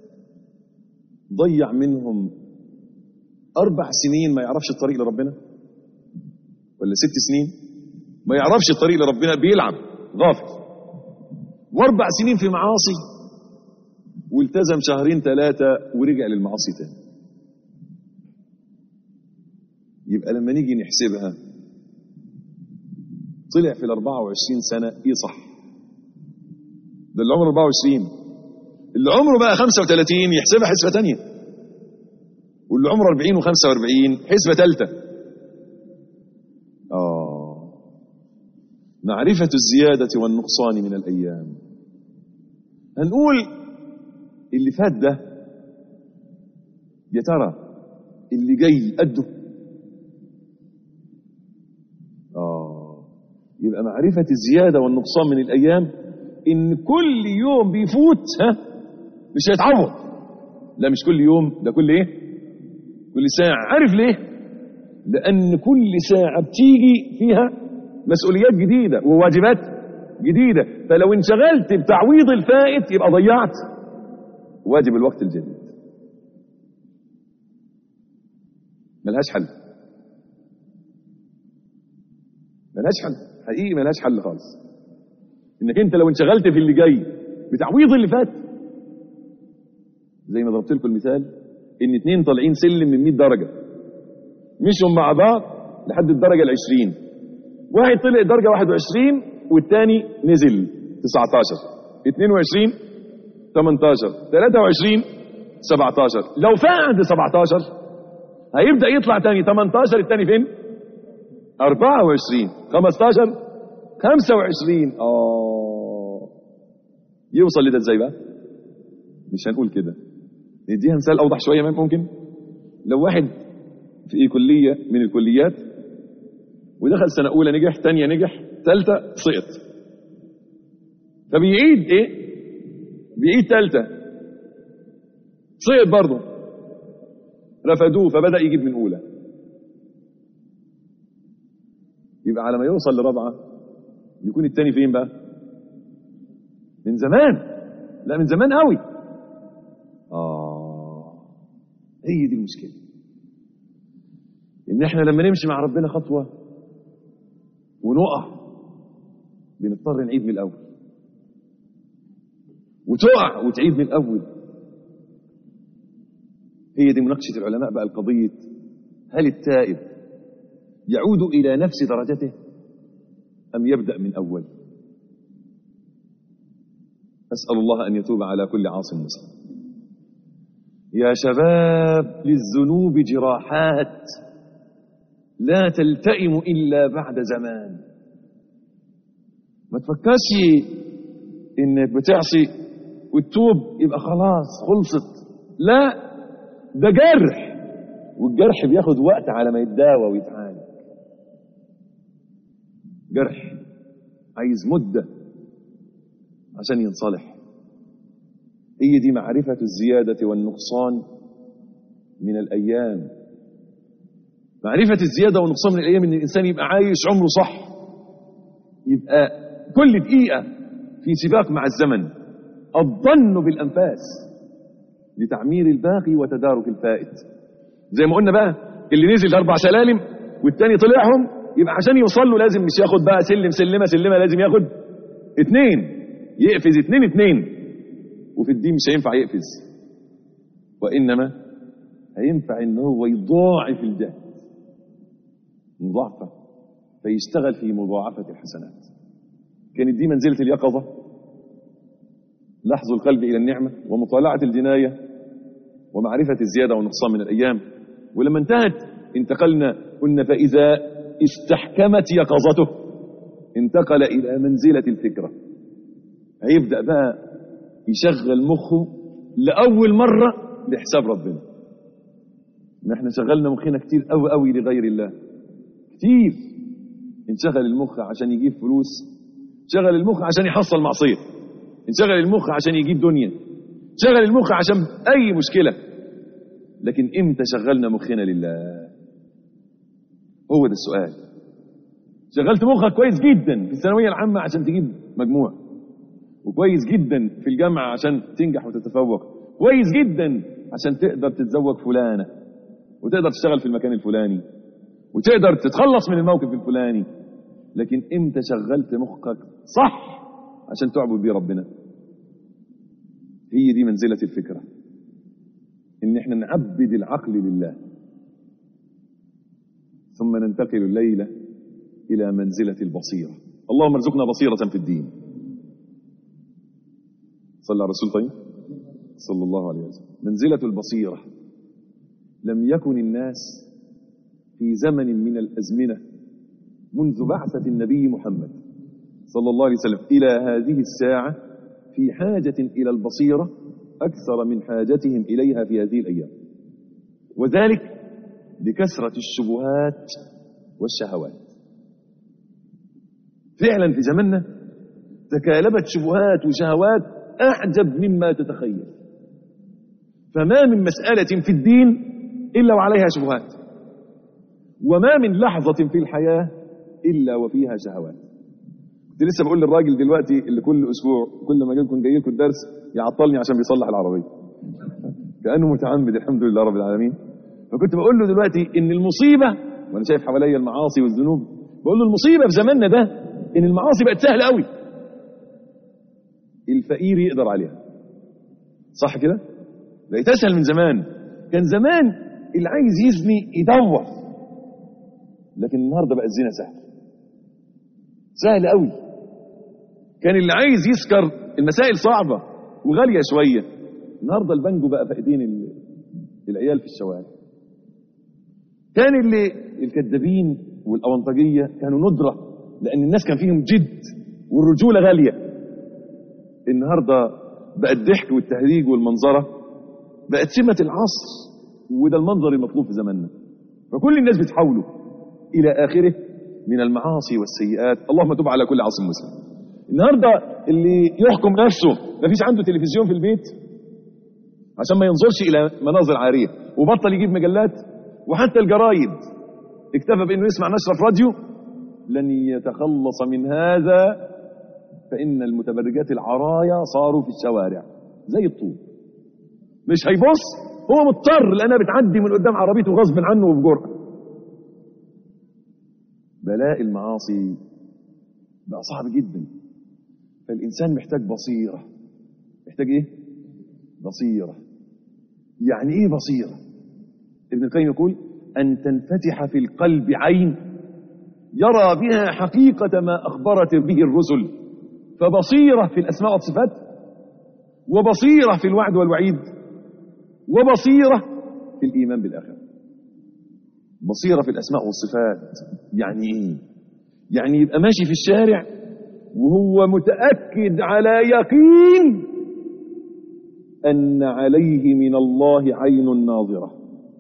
ضيع منهم أربع سنين ما يعرفش الطريق لربنا ولا ست سنين ما يعرفش الطريق لربنا بيلعب غافل واربع سنين في معاصي والتزم شهرين ثلاثة ورجع للمعاصي تاني يبقى لما نيجي نحسبها طلع في ال 24 سنة ايه صح ده اللي عمره 24 اللي عمره بقى 35 يحسبها حسبة تانية واللي عمره 40 و45 حسبة ثالثة آه معرفة الزيادة والنقصان من الأيام هنقول اللي فات ده يا ترى اللي جاي قده آه يبقى معرفة الزيادة والنقصان من الأيام إن كل يوم بيفوت ها مش هيتعوض لا مش كل يوم ده كل إيه كل ساعة عارف ليه لأن كل ساعة بتيجي فيها مسؤوليات جديدة وواجبات جديدة فلو انشغلت بتعويض الفائت يبقى ضيعت واجب الوقت الجديد ملهاش حل ملهاش حل حقيقي ملهاش حل خالص انك انت لو انشغلت في اللي جاي بتعويض اللي فات زي ما ضربت لكم المثال ان اتنين طالعين سلم من 100 درجه مشوا مع بعض لحد الدرجه ال 20 واحد طلع درجه 21 والتاني نزل 19 22 18 23 17 لو فاق عند 17 هيبدا يطلع تاني 18 التاني فين 24 15 25 اه يوصل لده ازاي بقى مش هنقول كده نديها مثال اوضح شويه ممكن لو واحد في كليه من الكليات ودخل سنه اولى نجح ثانيه نجح ثالثه سقط فبيعيد ايه بيعيد ثالثه سقط برضه رفضوه فبدا يجيب من اولى يبقى على ما يوصل لرابعه يكون الثاني فين بقى من زمان لا من زمان قوي اه هي دي المشكله ان احنا لما نمشي مع ربنا خطوه ونقع بنضطر نعيد من الاول وتقع وتعيد من الاول هي دي مناقشه العلماء بقى القضيه هل التائب يعود الى نفس درجته ام يبدا من اول اسال الله ان يتوب على كل عاص مسلم يا شباب للذنوب جراحات لا تلتئم الا بعد زمان ما تفكرش انك بتعصي وتتوب يبقى خلاص خلصت لا ده جرح والجرح بياخد وقت على ما يتداوى ويتعالج جرح عايز مدة عشان ينصلح هي دي معرفة الزيادة والنقصان من الأيام معرفة الزيادة والنقصان من الأيام إن الإنسان يبقى عايش عمره صح يبقى كل دقيقة في سباق مع الزمن الظن بالأنفاس لتعمير الباقي وتدارك الفائت زي ما قلنا بقى اللي نزل أربع سلالم والتاني طلعهم يبقى عشان يوصل له لازم مش ياخد بقى سلم سلمة سلمة لازم ياخد اتنين يقفز اتنين اتنين وفي الدين مش هينفع يقفز وإنما هينفع ان هو يضاعف الجهد مضاعفة فيشتغل في مضاعفة الحسنات كانت دي منزلة اليقظة لحظ القلب إلى النعمة ومطالعة الجناية ومعرفة الزيادة والنقصان من الأيام ولما انتهت انتقلنا قلنا فإذا استحكمت يقظته انتقل إلى منزلة الفكرة هيبدأ بقى يشغل مخه لأول مرة لحساب ربنا نحن شغلنا مخنا كتير قوي قوي لغير الله كتير انشغل المخ عشان يجيب فلوس شغل المخ عشان يحصل معصية انشغل المخ عشان يجيب دنيا شغل المخ عشان أي مشكلة لكن امتى شغلنا مخنا لله هو ده السؤال شغلت مخك كويس جدا في الثانوية العامة عشان تجيب مجموع وكويس جدا في الجامعة عشان تنجح وتتفوق كويس جدا عشان تقدر تتزوج فلانة وتقدر تشتغل في المكان الفلاني وتقدر تتخلص من الموقف الفلاني لكن امتى شغلت مخك صح عشان تعبد بيه ربنا هي دي منزلة الفكرة ان احنا نعبد العقل لله ثم ننتقل الليلة الى منزلة البصيرة اللهم ارزقنا بصيرة في الدين صلى على الرسول طيب صلى الله عليه وسلم منزلة البصيرة لم يكن الناس في زمن من الأزمنة منذ بعثة النبي محمد صلى الله عليه وسلم إلى هذه الساعة في حاجة إلى البصيرة أكثر من حاجتهم إليها في هذه الأيام وذلك بكثرة الشبهات والشهوات فعلا في زمننا تكالبت شبهات وشهوات أعجب مما تتخيل فما من مسألة في الدين إلا وعليها شبهات وما من لحظة في الحياة إلا وفيها شهوات كنت لسه بقول للراجل دلوقتي اللي كل أسبوع كل ما جاي كنت جاي لكم الدرس يعطلني عشان بيصلح العربية كأنه متعمد الحمد لله رب العالمين فكنت بقول له دلوقتي إن المصيبة وأنا شايف حواليا المعاصي والذنوب بقول له المصيبة في زماننا ده إن المعاصي بقت سهلة قوي الفقير يقدر عليها صح كده بقت اسهل من زمان كان زمان اللي عايز يزني يدور لكن النهارده بقى الزنا سهل سهل قوي كان اللي عايز يسكر المسائل صعبه وغاليه شويه النهارده البنجو بقى في ايدين ال- العيال في الشوارع كان اللي الكذابين والاونطجيه كانوا ندره لان الناس كان فيهم جد والرجوله غاليه النهارده بقى الضحك والتهريج والمنظره بقت سمه العصر وده المنظر المطلوب في زماننا فكل الناس بتحاولوا الى اخره من المعاصي والسيئات اللهم تب على كل عاصم مسلم النهارده اللي يحكم نفسه ما فيش عنده تلفزيون في البيت عشان ما ينظرش الى مناظر عاريه وبطل يجيب مجلات وحتى الجرايد اكتفى بانه يسمع نشره في راديو لن يتخلص من هذا فان المتبرجات العرايا صاروا في الشوارع زي الطوب مش هيبص هو مضطر لانها بتعدي من قدام عربيته غصب عنه وبجرأه بلاء المعاصي بقى صعب جدا فالإنسان محتاج بصيرة محتاج إيه؟ بصيرة يعني إيه بصيرة؟ ابن القيم يقول أن تنفتح في القلب عين يرى بها حقيقة ما أخبرت به الرسل فبصيرة في الأسماء والصفات وبصيرة في الوعد والوعيد وبصيرة في الإيمان بالآخرة بصيرة في الأسماء والصفات يعني إيه؟ يعني يبقى ماشي في الشارع وهو متأكد على يقين أن عليه من الله عين ناظرة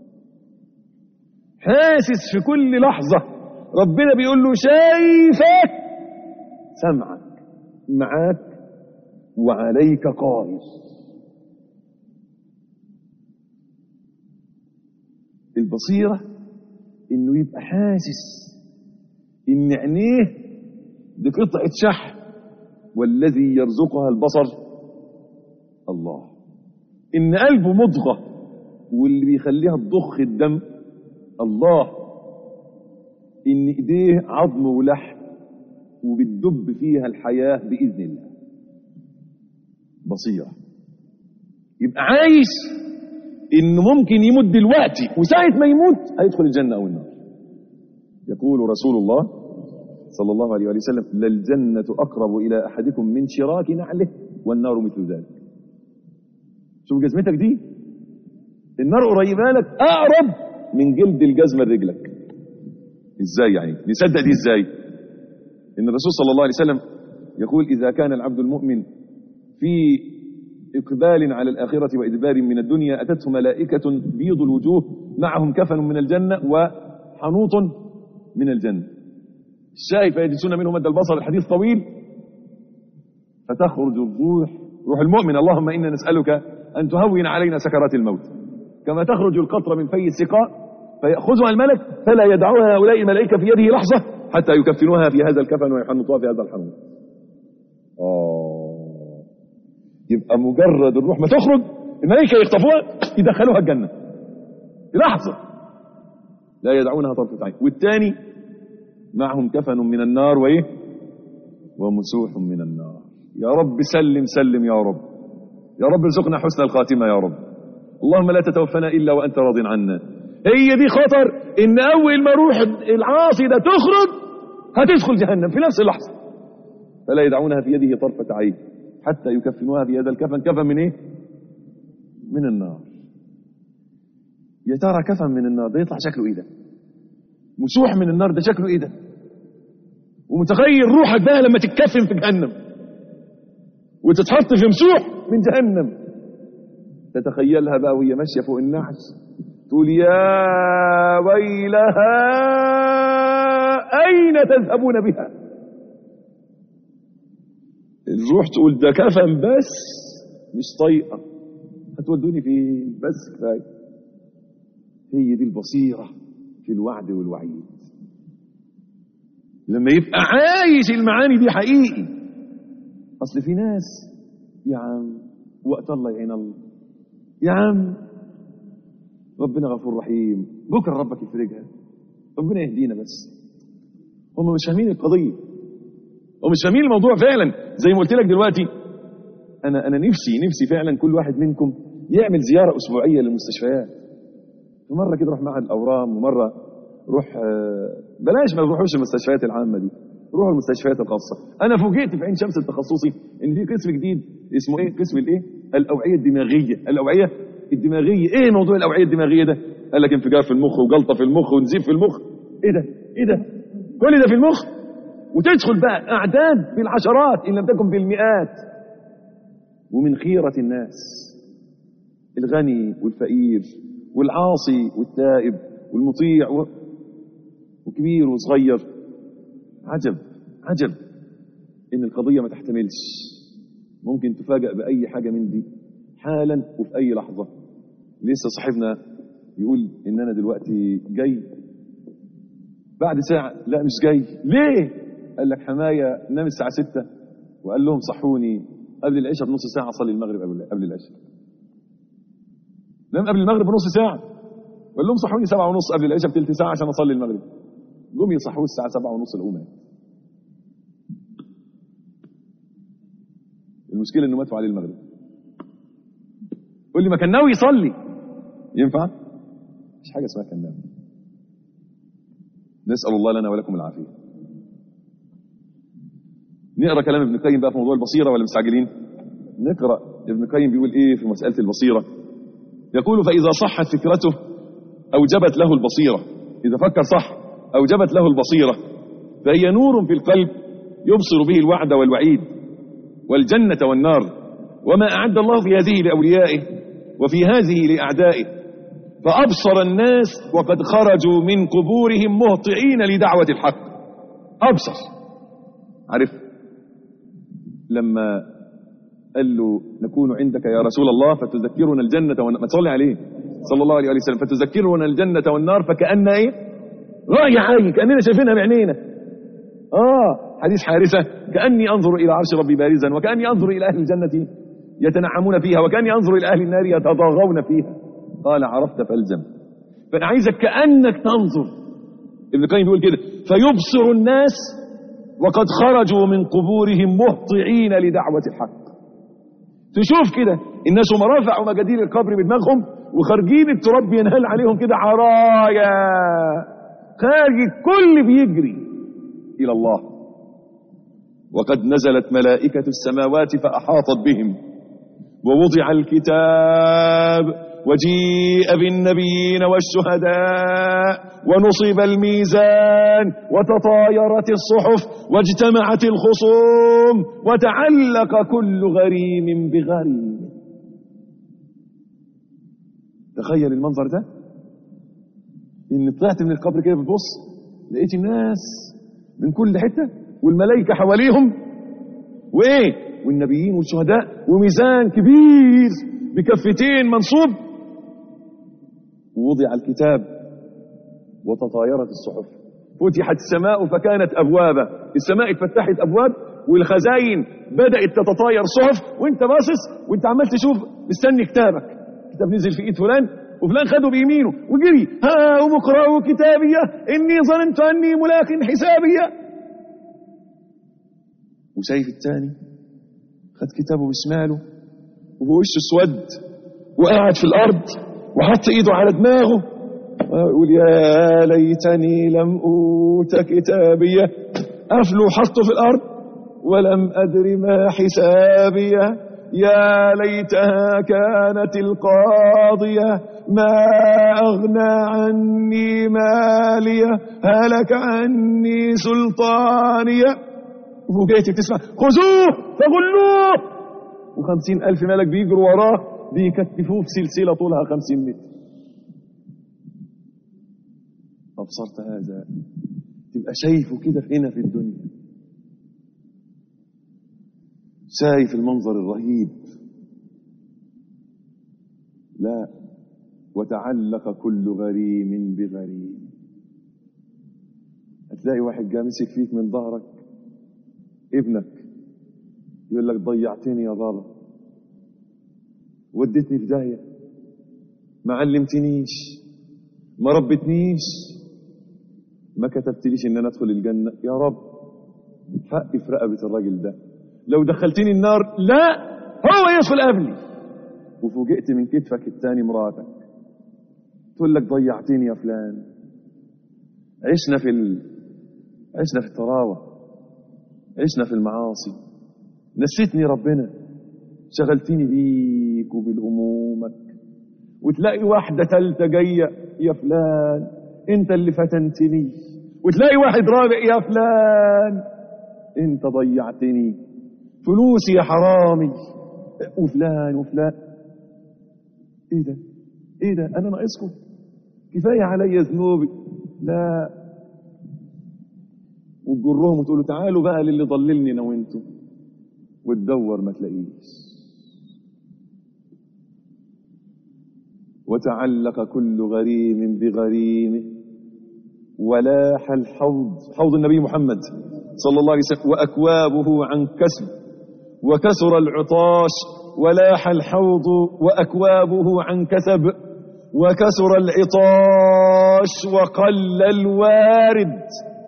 حاسس في كل لحظة ربنا بيقول له شايفك سمعك معاك وعليك قائم البصيرة انه يبقى حاسس ان عينيه دي قطعة شحم والذي يرزقها البصر الله ان قلبه مضغة واللي بيخليها تضخ الدم الله ان ايديه عظم ولحم وبتدب فيها الحياة بإذن الله بصيرة يبقى عايش انه ممكن يموت دلوقتي وساعة ما يموت هيدخل الجنة او النار يقول رسول الله صلى الله عليه وسلم للجنة أقرب إلى أحدكم من شراك نعله والنار مثل ذلك شوف جزمتك دي النار قريبة لك أقرب من جلد الجزمة لرجلك ازاي يعني نصدق دي ازاي ان الرسول صلى الله عليه وسلم يقول اذا كان العبد المؤمن في اقبال على الاخره وادبار من الدنيا اتته ملائكه بيض الوجوه معهم كفن من الجنه وحنوط من الجنه الشاهد فيجلسون منه مد البصر الحديث طويل فتخرج الروح روح المؤمن اللهم انا نسالك ان تهون علينا سكرات الموت كما تخرج القطره من في السقاء فيأخذها الملك فلا يدعوها هؤلاء الملائكة في يده لحظة حتى يكفنوها في هذا الكفن ويحنطوها في هذا الحنوط آه يبقى مجرد الروح ما تخرج الملائكة يخطفوها يدخلوها الجنة في لحظة لا يدعونها طرفة عين والثاني معهم كفن من النار وإيه ومسوح من النار يا رب سلم سلم يا رب يا رب ارزقنا حسن الخاتمة يا رب اللهم لا تتوفنا إلا وأنت راض عنا هي دي خطر ان اول ما روح العاصي ده تخرج هتدخل جهنم في نفس اللحظه فلا يدعونها في يده طرفه عين حتى يكفنوها في هذا الكفن كفن من ايه من النار يا ترى كفن من النار ده يطلع شكله ايه ده مسوح من النار ده شكله ايه ده ومتخيل روحك بقى لما تتكفن في جهنم وتتحط في مسوح من جهنم تتخيلها بقى وهي ماشيه فوق النحس تقول يا ويلها أين تذهبون بها الروح تقول ده كفن بس مش طايقة هتودوني فين بس كفاية هي دي البصيرة في الوعد والوعيد لما يبقى عايش المعاني دي حقيقي أصل في ناس يا عم وقت الله يعين الله يا عم ربنا غفور رحيم بكره ربك يفرجها ربنا يهدينا بس هم مش فاهمين القضيه هم مش فاهمين الموضوع فعلا زي ما قلت لك دلوقتي انا انا نفسي نفسي فعلا كل واحد منكم يعمل زياره اسبوعيه للمستشفيات مره كده روح معهد الاورام ومره روح بلاش ما نروحوش المستشفيات العامه دي روحوا المستشفيات الخاصه انا فوجئت في عين شمس التخصصي ان في قسم جديد اسمه ايه قسم الايه الاوعيه الدماغيه الاوعيه الدماغيه ايه موضوع الاوعيه الدماغيه ده قال لك انفجار في المخ وجلطه في المخ ونزيف في المخ ايه ده ايه ده كل ده في المخ وتدخل بقى أعداد بالعشرات إن لم تكن بالمئات ومن خيرة الناس الغني والفقير والعاصي والتائب والمطيع و... وكبير وصغير عجب عجب إن القضية ما تحتملش ممكن تفاجأ بأي حاجة من دي حالا وفي أي لحظة لسه صاحبنا يقول إن أنا دلوقتي جاي بعد ساعة لا مش جاي ليه قال لك حماية نام الساعة ستة وقال لهم صحوني قبل العشاء بنص ساعة أصلي المغرب قبل قبل العشاء نام قبل المغرب بنص ساعة وقال لهم صحوني سبعة ونص قبل العشاء بتلت ساعة عشان أصلي المغرب قوم يصحوه الساعة سبعة ونص الأولى المشكلة إنه ماتوا عليه المغرب قول لي ما كان ناوي يصلي ينفع؟ مش حاجة اسمها كان ناوي نسأل الله لنا ولكم العافية نقرا كلام ابن القيم بقى في موضوع البصيرة ولا مستعجلين نقرا ابن القيم بيقول ايه في مسألة البصيرة يقول فإذا صحت فكرته أوجبت له البصيرة إذا فكر صح أوجبت له البصيرة فهي نور في القلب يبصر به الوعد والوعيد والجنة والنار وما أعد الله في هذه لأوليائه وفي هذه لأعدائه فأبصر الناس وقد خرجوا من قبورهم مهطعين لدعوة الحق أبصر عارف لما قال له نكون عندك يا رسول الله فتذكرنا الجنة والنار ما تصلي عليه صلى الله عليه وسلم فتذكرنا الجنة والنار فكأن ايه رأي عين كأننا شايفينها بعينينا اه حديث حارثة كأني أنظر إلى عرش ربي بارزا وكأني أنظر إلى أهل الجنة يتنعمون فيها وكأني أنظر إلى أهل النار يتضاغون فيها قال عرفت فالزم فأنا عايزك كأنك تنظر ابن القيم بيقول كده فيبصر الناس وقد خرجوا من قبورهم مهطعين لدعوة الحق تشوف كده الناس هم رفعوا مجادير القبر بدماغهم وخارجين التراب بينهال عليهم كده عرايا خارج الكل بيجري إلى الله وقد نزلت ملائكة السماوات فأحاطت بهم ووضع الكتاب وجيء بالنبيين والشهداء ونصب الميزان وتطايرت الصحف واجتمعت الخصوم وتعلق كل غريم بغريم تخيل المنظر ده ان طلعت من القبر كده بتبص لقيت الناس من كل حته والملائكه حواليهم وايه والنبيين والشهداء وميزان كبير بكفتين منصوب ووضع الكتاب وتطايرت الصحف فتحت السماء فكانت أبوابا السماء اتفتحت أبواب والخزاين بدأت تتطاير صحف وانت باصص وانت عمال تشوف مستني كتابك كتاب نزل في ايد فلان وفلان خده بيمينه وجري ها اقرأوا كتابية إني ظننت أني ملاق حسابية وشايف الثاني خد كتابه بشماله وهو وشه اسود وقاعد في الأرض وحط ايده على دماغه ويقول يا ليتني لم اوت كتابيه قفله وحطه في الارض ولم ادر ما حسابيه يا ليتها كانت القاضيه ما اغنى عني ماليه هلك عني سلطانيه وجيت بتسمع خذوه فغلوه وخمسين ألف ملك بيجروا وراه بيكتفوه في سلسلة طولها خمسين متر أبصرت هذا تبقى شايفه كده هنا في الدنيا شايف المنظر الرهيب لا وتعلق كل غريم بغريم هتلاقي واحد جاي مسك فيك من ظهرك ابنك يقول لك ضيعتني يا بابا ودتني في داهيه ما علمتنيش ما ربتنيش ما كتبتليش ان انا ادخل الجنه يا رب حقي في رقبه الراجل ده لو دخلتني النار لا هو يدخل قبلي وفوجئت من كتفك التاني مراتك تقول لك ضيعتني يا فلان عشنا في ال... عشنا في الطراوه عشنا في المعاصي نسيتني ربنا شغلتني بيك وبالهمومك وتلاقي واحدة تالتة جاية يا فلان انت اللي فتنتني وتلاقي واحد رابع يا فلان انت ضيعتني فلوسي يا حرامي وفلان وفلان ايه ده ايه ده انا ناقصكم كفايه عليا ذنوبي لا وتجرهم وتقولوا تعالوا بقى للي ضللني انا وانتم وتدور ما تلاقيش وتعلق كل غريم بغريمه ولاح الحوض حوض النبي محمد صلى الله عليه وسلم وأكوابه عن كسب وكسر العطاش ولاح الحوض وأكوابه عن كسب وكسر العطاش وقل الوارد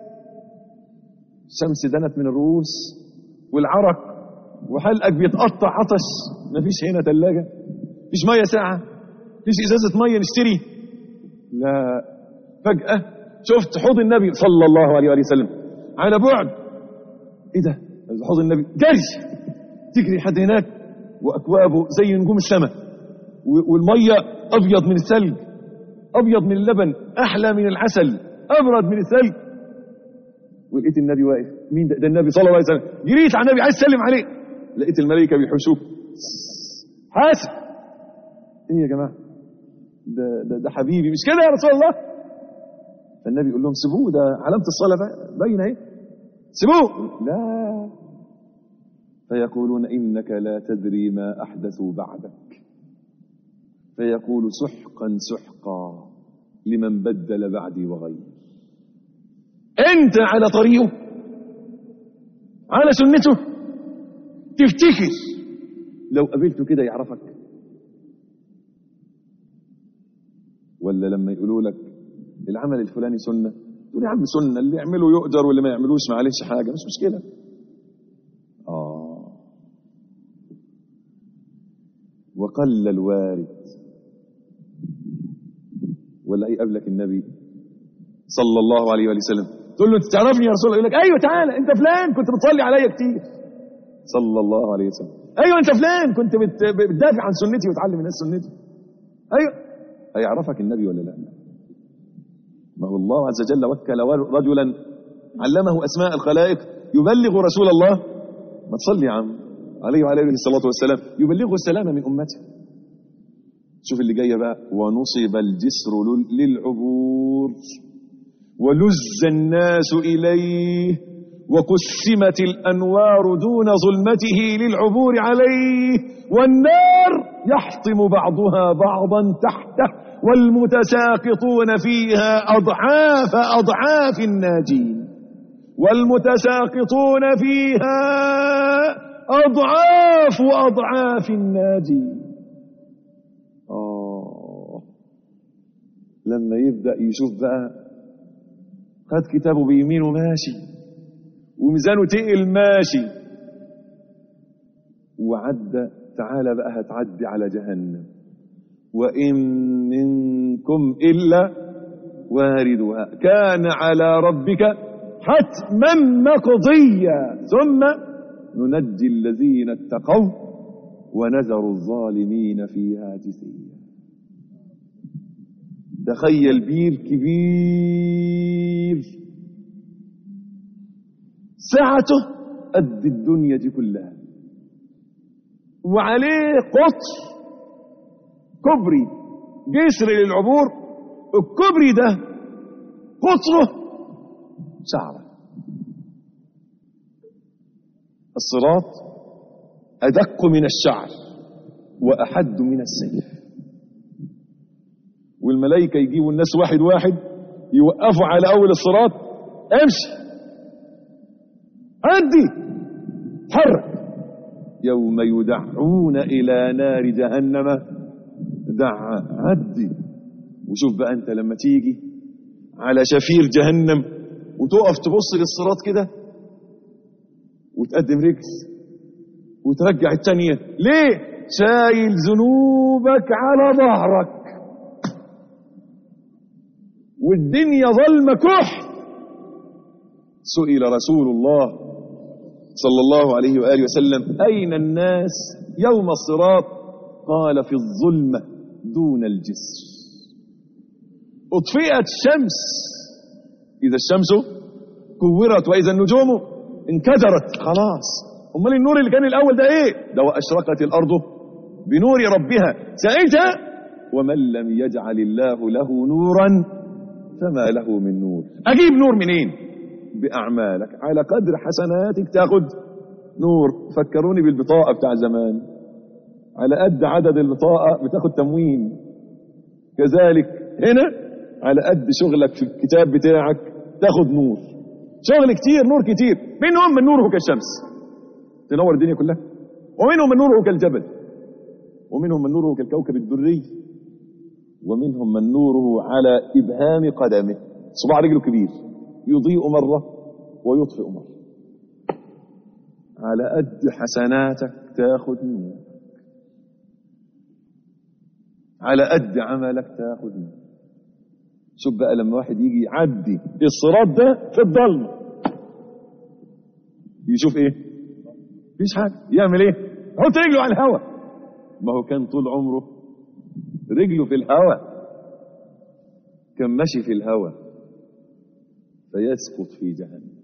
الشمس دنت من الرؤوس والعرق وحلقك بيتقطع عطش مفيش هنا ثلاجة مفيش مية ساعة مفيش إزازة مية نشتري لا فجأة شفت حوض النبي صلى الله عليه وآله وسلم على بعد ايه ده حوض النبي جري تجري حد هناك واكوابه زي نجوم السماء والميه ابيض من الثلج ابيض من اللبن احلى من العسل ابرد من الثلج ولقيت النبي واقف مين ده, ده النبي صلى الله عليه وسلم جريت على النبي عايز اسلم عليه لقيت الملائكه بيحوشوه حاسب ايه يا جماعه ده ده, ده حبيبي مش كده يا رسول الله فالنبي يقول لهم سيبوه ده علامة الصلاة باينة اهي سيبوه لا فيقولون إنك لا تدري ما أحدثوا بعدك فيقول سحقا سحقا لمن بدل بعدي وغير أنت على طريقه على سنته تفتكر لو قابلته كده يعرفك ولا لما يقولوا لك العمل الفلاني سنة تقول يا عم سنة اللي يعمله يؤجر واللي ما يعملوش معلش حاجة مش مشكلة آه وقل الوارد ولا ايه قبلك النبي صلى الله عليه وآله وسلم تقول له انت تعرفني يا رسول الله يقول لك ايوه تعالى انت فلان كنت بتصلي عليا كتير صلى الله عليه وسلم ايوه انت فلان كنت بتدافع عن سنتي وتعلم الناس سنتي ايوه هيعرفك النبي ولا لا ما هو الله عز وجل وكل رجلا علمه أسماء الخلائق يبلغ رسول الله ما تصلي يا عم عليه وعلى اله الصلاة والسلام يبلغه السلام من أمته شوف اللي جاية بقى ونصب الجسر للعبور ولز الناس إليه وقسمت الأنوار دون ظلمته للعبور عليه والنار يحطم بعضها بعضا تحته والمتساقطون فيها أضعاف أضعاف الناجين والمتساقطون فيها أضعاف أضعاف الناجين آه لما يبدأ يشوف بقى خد كتابه بيمينه ماشي وميزانه تقل ماشي وعدى تعالى بقى هتعدي على جهنم وإن منكم إلا واردها كان على ربك حتما مقضيا ثم ننجي الذين اتقوا ونذر الظالمين فيها جثيا تخيل بير كبير سعته قد الدنيا دي كلها وعليه قطر كبري جسر للعبور الكبري ده قطره شعرة الصراط أدق من الشعر وأحد من السيف والملائكة يجيبوا الناس واحد واحد يوقفوا على أول الصراط امشي عدي حرك يوم يدعون إلى نار جهنم دع عدي وشوف بقى أنت لما تيجي على شفير جهنم وتقف تبص للصراط كده وتقدم رجل وترجع التانية ليه شايل ذنوبك على ظهرك والدنيا ظلمة كح سئل رسول الله صلى الله عليه وآله وسلم أين الناس يوم الصراط قال في الظلمة دون الجسر أطفئت الشمس إذا الشمس كورت وإذا النجوم انكدرت خلاص امال النور اللي كان الاول ده ايه ده واشرقت الارض بنور ربها ساعتها ومن لم يجعل الله له نورا فما له من نور اجيب نور منين باعمالك على قدر حسناتك تاخد نور فكروني بالبطاقه بتاع زمان على قد عدد البطاقه بتاخد تموين كذلك هنا على قد شغلك في الكتاب بتاعك تاخد نور شغل كتير نور كتير منهم من نوره كالشمس تنور الدنيا كلها ومنهم من نوره كالجبل ومنهم من نوره كالكوكب الدري ومنهم من نوره على إبهام قدمه صباع رجله كبير يضيء مرة ويطفئ مرة على قد حسناتك تاخد نور على قد عملك تاخد نور شوف بقى لما واحد يجي يعدي الصراط ده في الضلمه يشوف ايه مفيش حاجه يعمل ايه يحط رجله على الهواء ما هو كان طول عمره رجله في الهواء كان ماشي في الهواء فيسقط في جهنم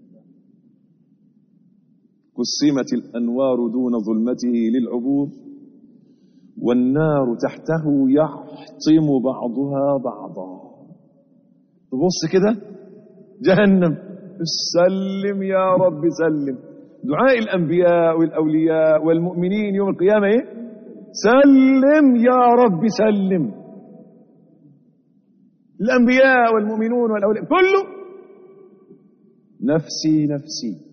قسمت الانوار دون ظلمته للعبور والنار تحته يحطم بعضها بعضا تبص كده جهنم سلم يا رب سلم دعاء الأنبياء والأولياء والمؤمنين يوم القيامة إيه؟ سلم يا رب سلم الأنبياء والمؤمنون والأولياء كله نفسي نفسي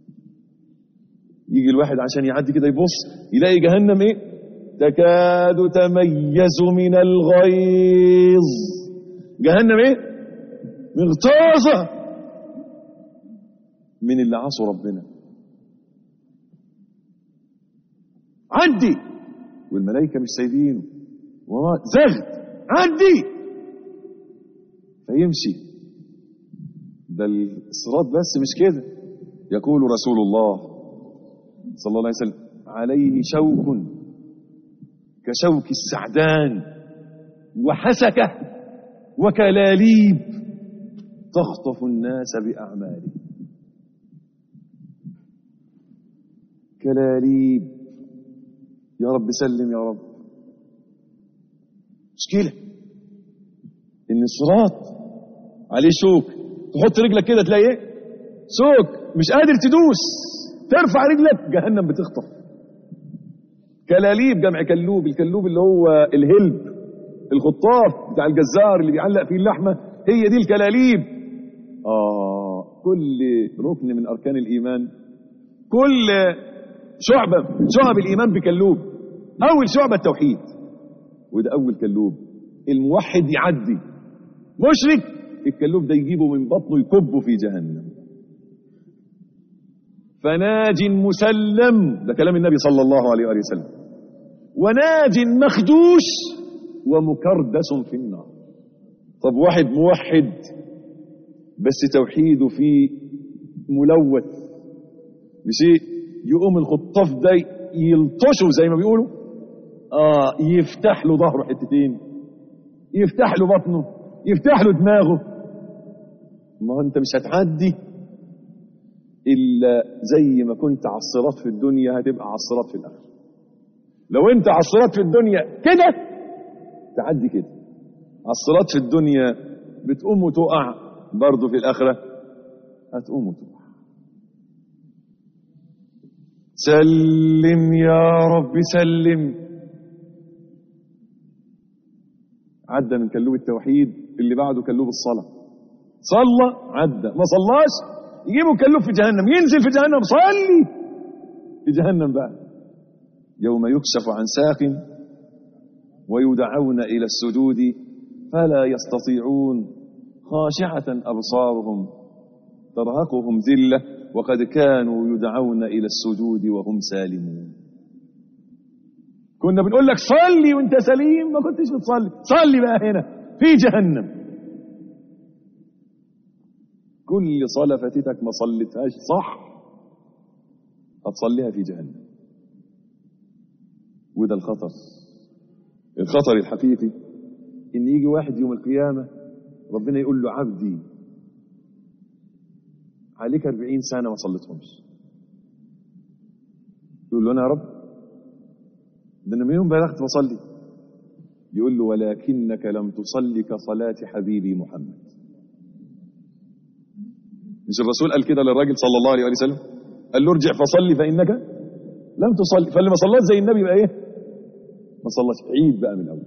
يجي الواحد عشان يعدي كده يبص يلاقي جهنم ايه تكاد تميز من الغيظ جهنم ايه مغتاظة من اللي عصوا ربنا عدي والملائكة مش سايبينه وما زغد عدي فيمشي ده الصراط بس مش كده يقول رسول الله صلى الله عليه وسلم عليه شوك كشوك السعدان وحسكة وكلاليب تخطف الناس بأعماله كلاليب يا رب سلم يا رب مشكلة إن الصراط عليه شوك تحط رجلك كده تلاقي ايه شوك مش قادر تدوس ترفع رجلك جهنم بتخطف كلاليب جمع كلوب الكلوب اللي هو الهلب الخطاف بتاع الجزار اللي بيعلق فيه اللحمة هي دي الكلاليب آه كل ركن من أركان الإيمان كل شعبة من شعب الإيمان بكلوب أول شعبة التوحيد وده أول كلوب الموحد يعدي مشرك الكلوب ده يجيبه من بطنه يكبه في جهنم فناج مسلم ده كلام النبي صلى الله عليه وآله وسلم وناج مخدوش ومكردس في النار طب واحد موحد بس توحيده فيه ملوث بشيء يقوم الخطاف ده يلطشه زي ما بيقولوا اه يفتح له ظهره حتتين يفتح له بطنه يفتح له دماغه ما هو انت مش هتعدي الا زي ما كنت على الصراط في الدنيا هتبقى على الصراط في الاخره لو انت على الصراط في الدنيا كده تعدي كده على الصراط في الدنيا بتقوم وتقع برضه في الاخره هتقوم وتقع سلم يا رب سلم عدى من كلوب التوحيد اللي بعده كلوب الصلاة صلى عدى ما صلاش يجيبوا كلوب في جهنم ينزل في جهنم صلي في جهنم بقى يوم يكشف عن ساق ويدعون إلى السجود فلا يستطيعون خاشعة أبصارهم ترهقهم ذلة وقد كانوا يدعون إلى السجود وهم سالمون كنا بنقول لك صلي وانت سليم ما كنتش بتصلي صلي بقى هنا في جهنم كل صلاة فاتتك ما صليتهاش صح هتصليها في جهنم وده الخطر الخطر الحقيقي ان يجي واحد يوم القيامة ربنا يقول له عبدي عليك 40 سنة ما صليتهمش تقول له انا يا رب ده انا من يوم بلغت بصلي يقول له ولكنك لم تصلي كصلاة حبيبي محمد مش الرسول قال كده للراجل صلى الله عليه وسلم قال له ارجع فصلي فإنك لم تصلي فاللي ما صلاش زي النبي يبقى ايه ما صلاش عيد بقى من الأول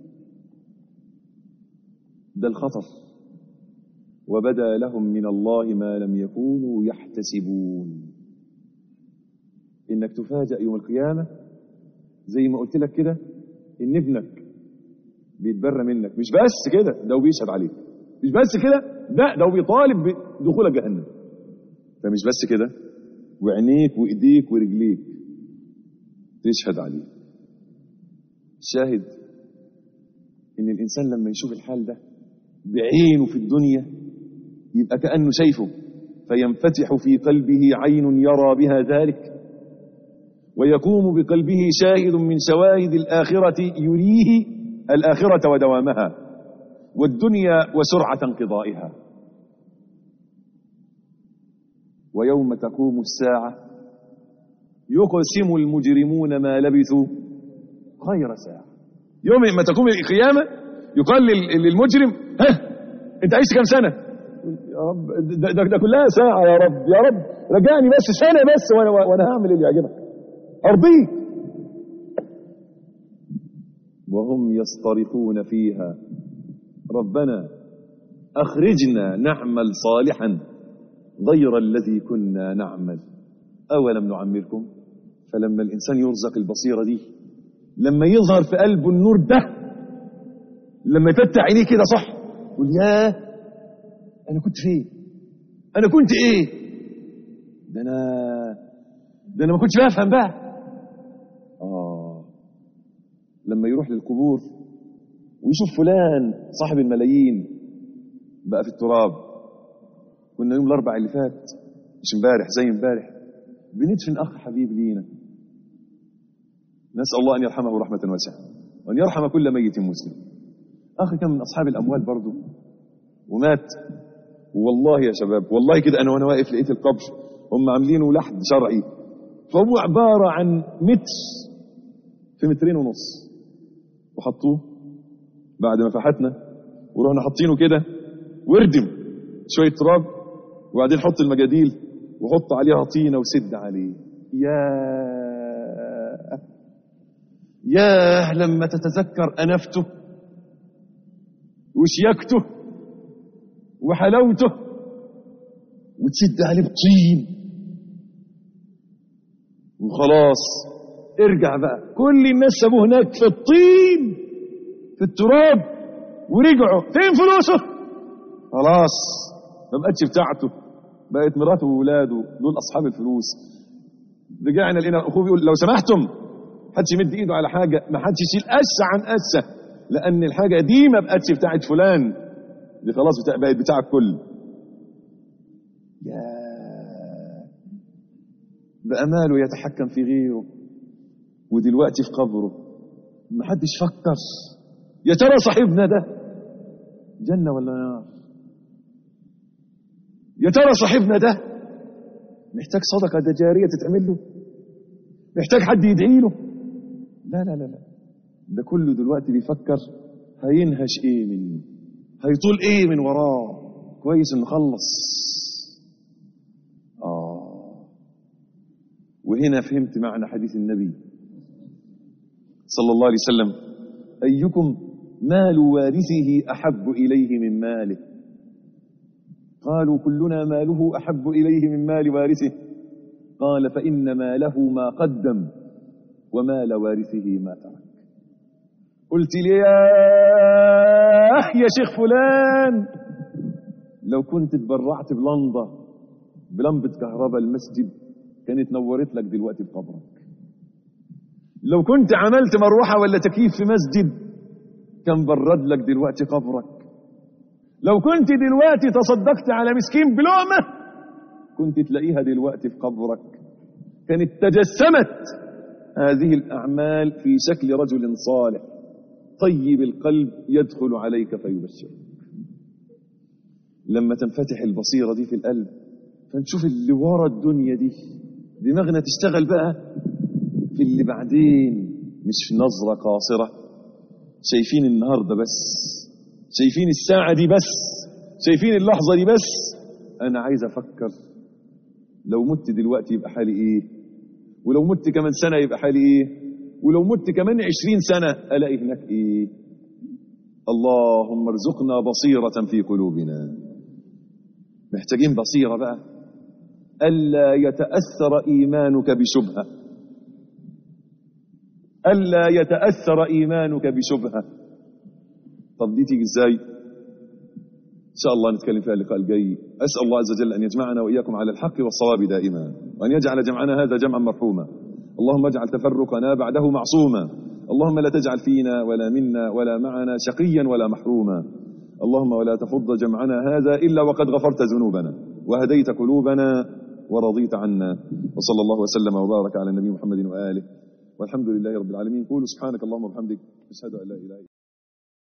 ده الخطر وبدا لهم من الله ما لم يكونوا يحتسبون انك تفاجأ يوم القيامة زي ما قلت لك كده ان ابنك بيتبرى منك مش بس كده ده بيشهد عليك مش بس كده لا ده بيطالب بدخولك جهنم فمش بس كده وعينيك وايديك ورجليك تشهد عليه شاهد ان الانسان لما يشوف الحال ده بعينه في الدنيا يبقى كانه شايفه فينفتح في قلبه عين يرى بها ذلك ويقوم بقلبه شاهد من شواهد الاخره يريه الاخره ودوامها والدنيا وسرعه انقضائها ويوم تقوم الساعه يقسم المجرمون ما لبثوا خير ساعه يوم ما تقوم القيامه يقال للمجرم ها انت عشت كام سنه يا رب ده, ده, ده كلها ساعه يا رب يا رب رجعني بس سنه بس وانا وانا هعمل اللي يعجبك ارضيك وهم يصطرخون فيها ربنا اخرجنا نعمل صالحا غير الذي كنا نعمل اولم نعمركم فلما الانسان يرزق البصيره دي لما يظهر في قلبه النور ده لما يفتح عينيه كده صح يقول ياه انا كنت فين انا كنت ايه ده انا ده انا ما كنتش بفهم بقى اه لما يروح للقبور ويشوف فلان صاحب الملايين بقى في التراب كنا يوم الاربع اللي فات مش امبارح زي امبارح بندفن اخ حبيب لينا نسال الله ان يرحمه رحمه واسعه وان يرحم كل ميت مسلم اخ كان من اصحاب الاموال برضه ومات والله يا شباب والله كده انا وانا واقف لقيت القبر هم عاملينه لحد شرعي فهو عباره عن متر في مترين ونص وحطوه بعد ما فحتنا ورحنا حاطينه كده واردم شويه تراب وبعدين حط المجاديل وحط عليها طينه وسد عليه يا ياه لما تتذكر انفته وشياكته وحلاوته وتشد عليه بطين وخلاص ارجع بقى كل الناس سابوه هناك في الطين في التراب ورجعوا فين فلوسه خلاص ما بقتش بتاعته بقت مراته وولاده دول اصحاب الفلوس رجعنا لقينا اخوه بيقول لو سمحتم حدش يمد ايده على حاجه ما حدش يشيل قشه عن قشه لان الحاجه دي ما بقتش بتاعت فلان دي خلاص بتاع بقت بتاع الكل يا بقى ماله يتحكم في غيره ودلوقتي في قبره ما حدش فكر يا ترى صاحبنا ده جنة ولا نار يا ترى صاحبنا ده محتاج صدقة ده جارية تتعمل له محتاج حد يدعي له لا لا لا لا ده كله دلوقتي بيفكر هينهش ايه منه هيطول ايه من وراه كويس انه خلص اه وهنا فهمت معنى حديث النبي صلى الله عليه وسلم ايكم مال وارثه احب اليه من ماله قالوا كلنا ماله احب اليه من مال وارثه قال فان ماله ما قدم ومال وارثه ما ترك قلت لي يا يا شيخ فلان لو كنت اتبرعت بلمبه بلمبه كهرباء المسجد كانت نورت لك دلوقتي في قبرك لو كنت عملت مروحه ولا تكييف في مسجد كان برد لك دلوقتي قبرك لو كنت دلوقتي تصدقت على مسكين بلقمه كنت تلاقيها دلوقتي في قبرك كانت تجسمت هذه الأعمال في شكل رجل صالح طيب القلب يدخل عليك فيبشرك لما تنفتح البصيرة دي في القلب فنشوف اللي ورا الدنيا دي دماغنا تشتغل بقى اللي بعدين مش في نظرة قاصرة شايفين النهاردة بس شايفين الساعة دي بس شايفين اللحظة دي بس أنا عايز أفكر لو مت دلوقتي يبقى حالي إيه ولو مت كمان سنة يبقى حالي إيه ولو مت كمان عشرين سنة ألاقي هناك إيه اللهم ارزقنا بصيرة في قلوبنا محتاجين بصيرة بقى ألا يتأثر إيمانك بشبهة ألا يتأثر إيمانك بشبهة طب دي تيجي إزاي إن شاء الله نتكلم فيها اللقاء الجاي أسأل الله عز وجل أن يجمعنا وإياكم على الحق والصواب دائما وأن يجعل جمعنا هذا جمعا مرحوما اللهم اجعل تفرقنا بعده معصوما اللهم لا تجعل فينا ولا منا ولا معنا شقيا ولا محروما اللهم ولا تفض جمعنا هذا إلا وقد غفرت ذنوبنا وهديت قلوبنا ورضيت عنا وصلى الله وسلم وبارك على النبي محمد وآله والحمد لله رب العالمين قولوا سبحانك اللهم وبحمدك أشهد أن لا إله إلا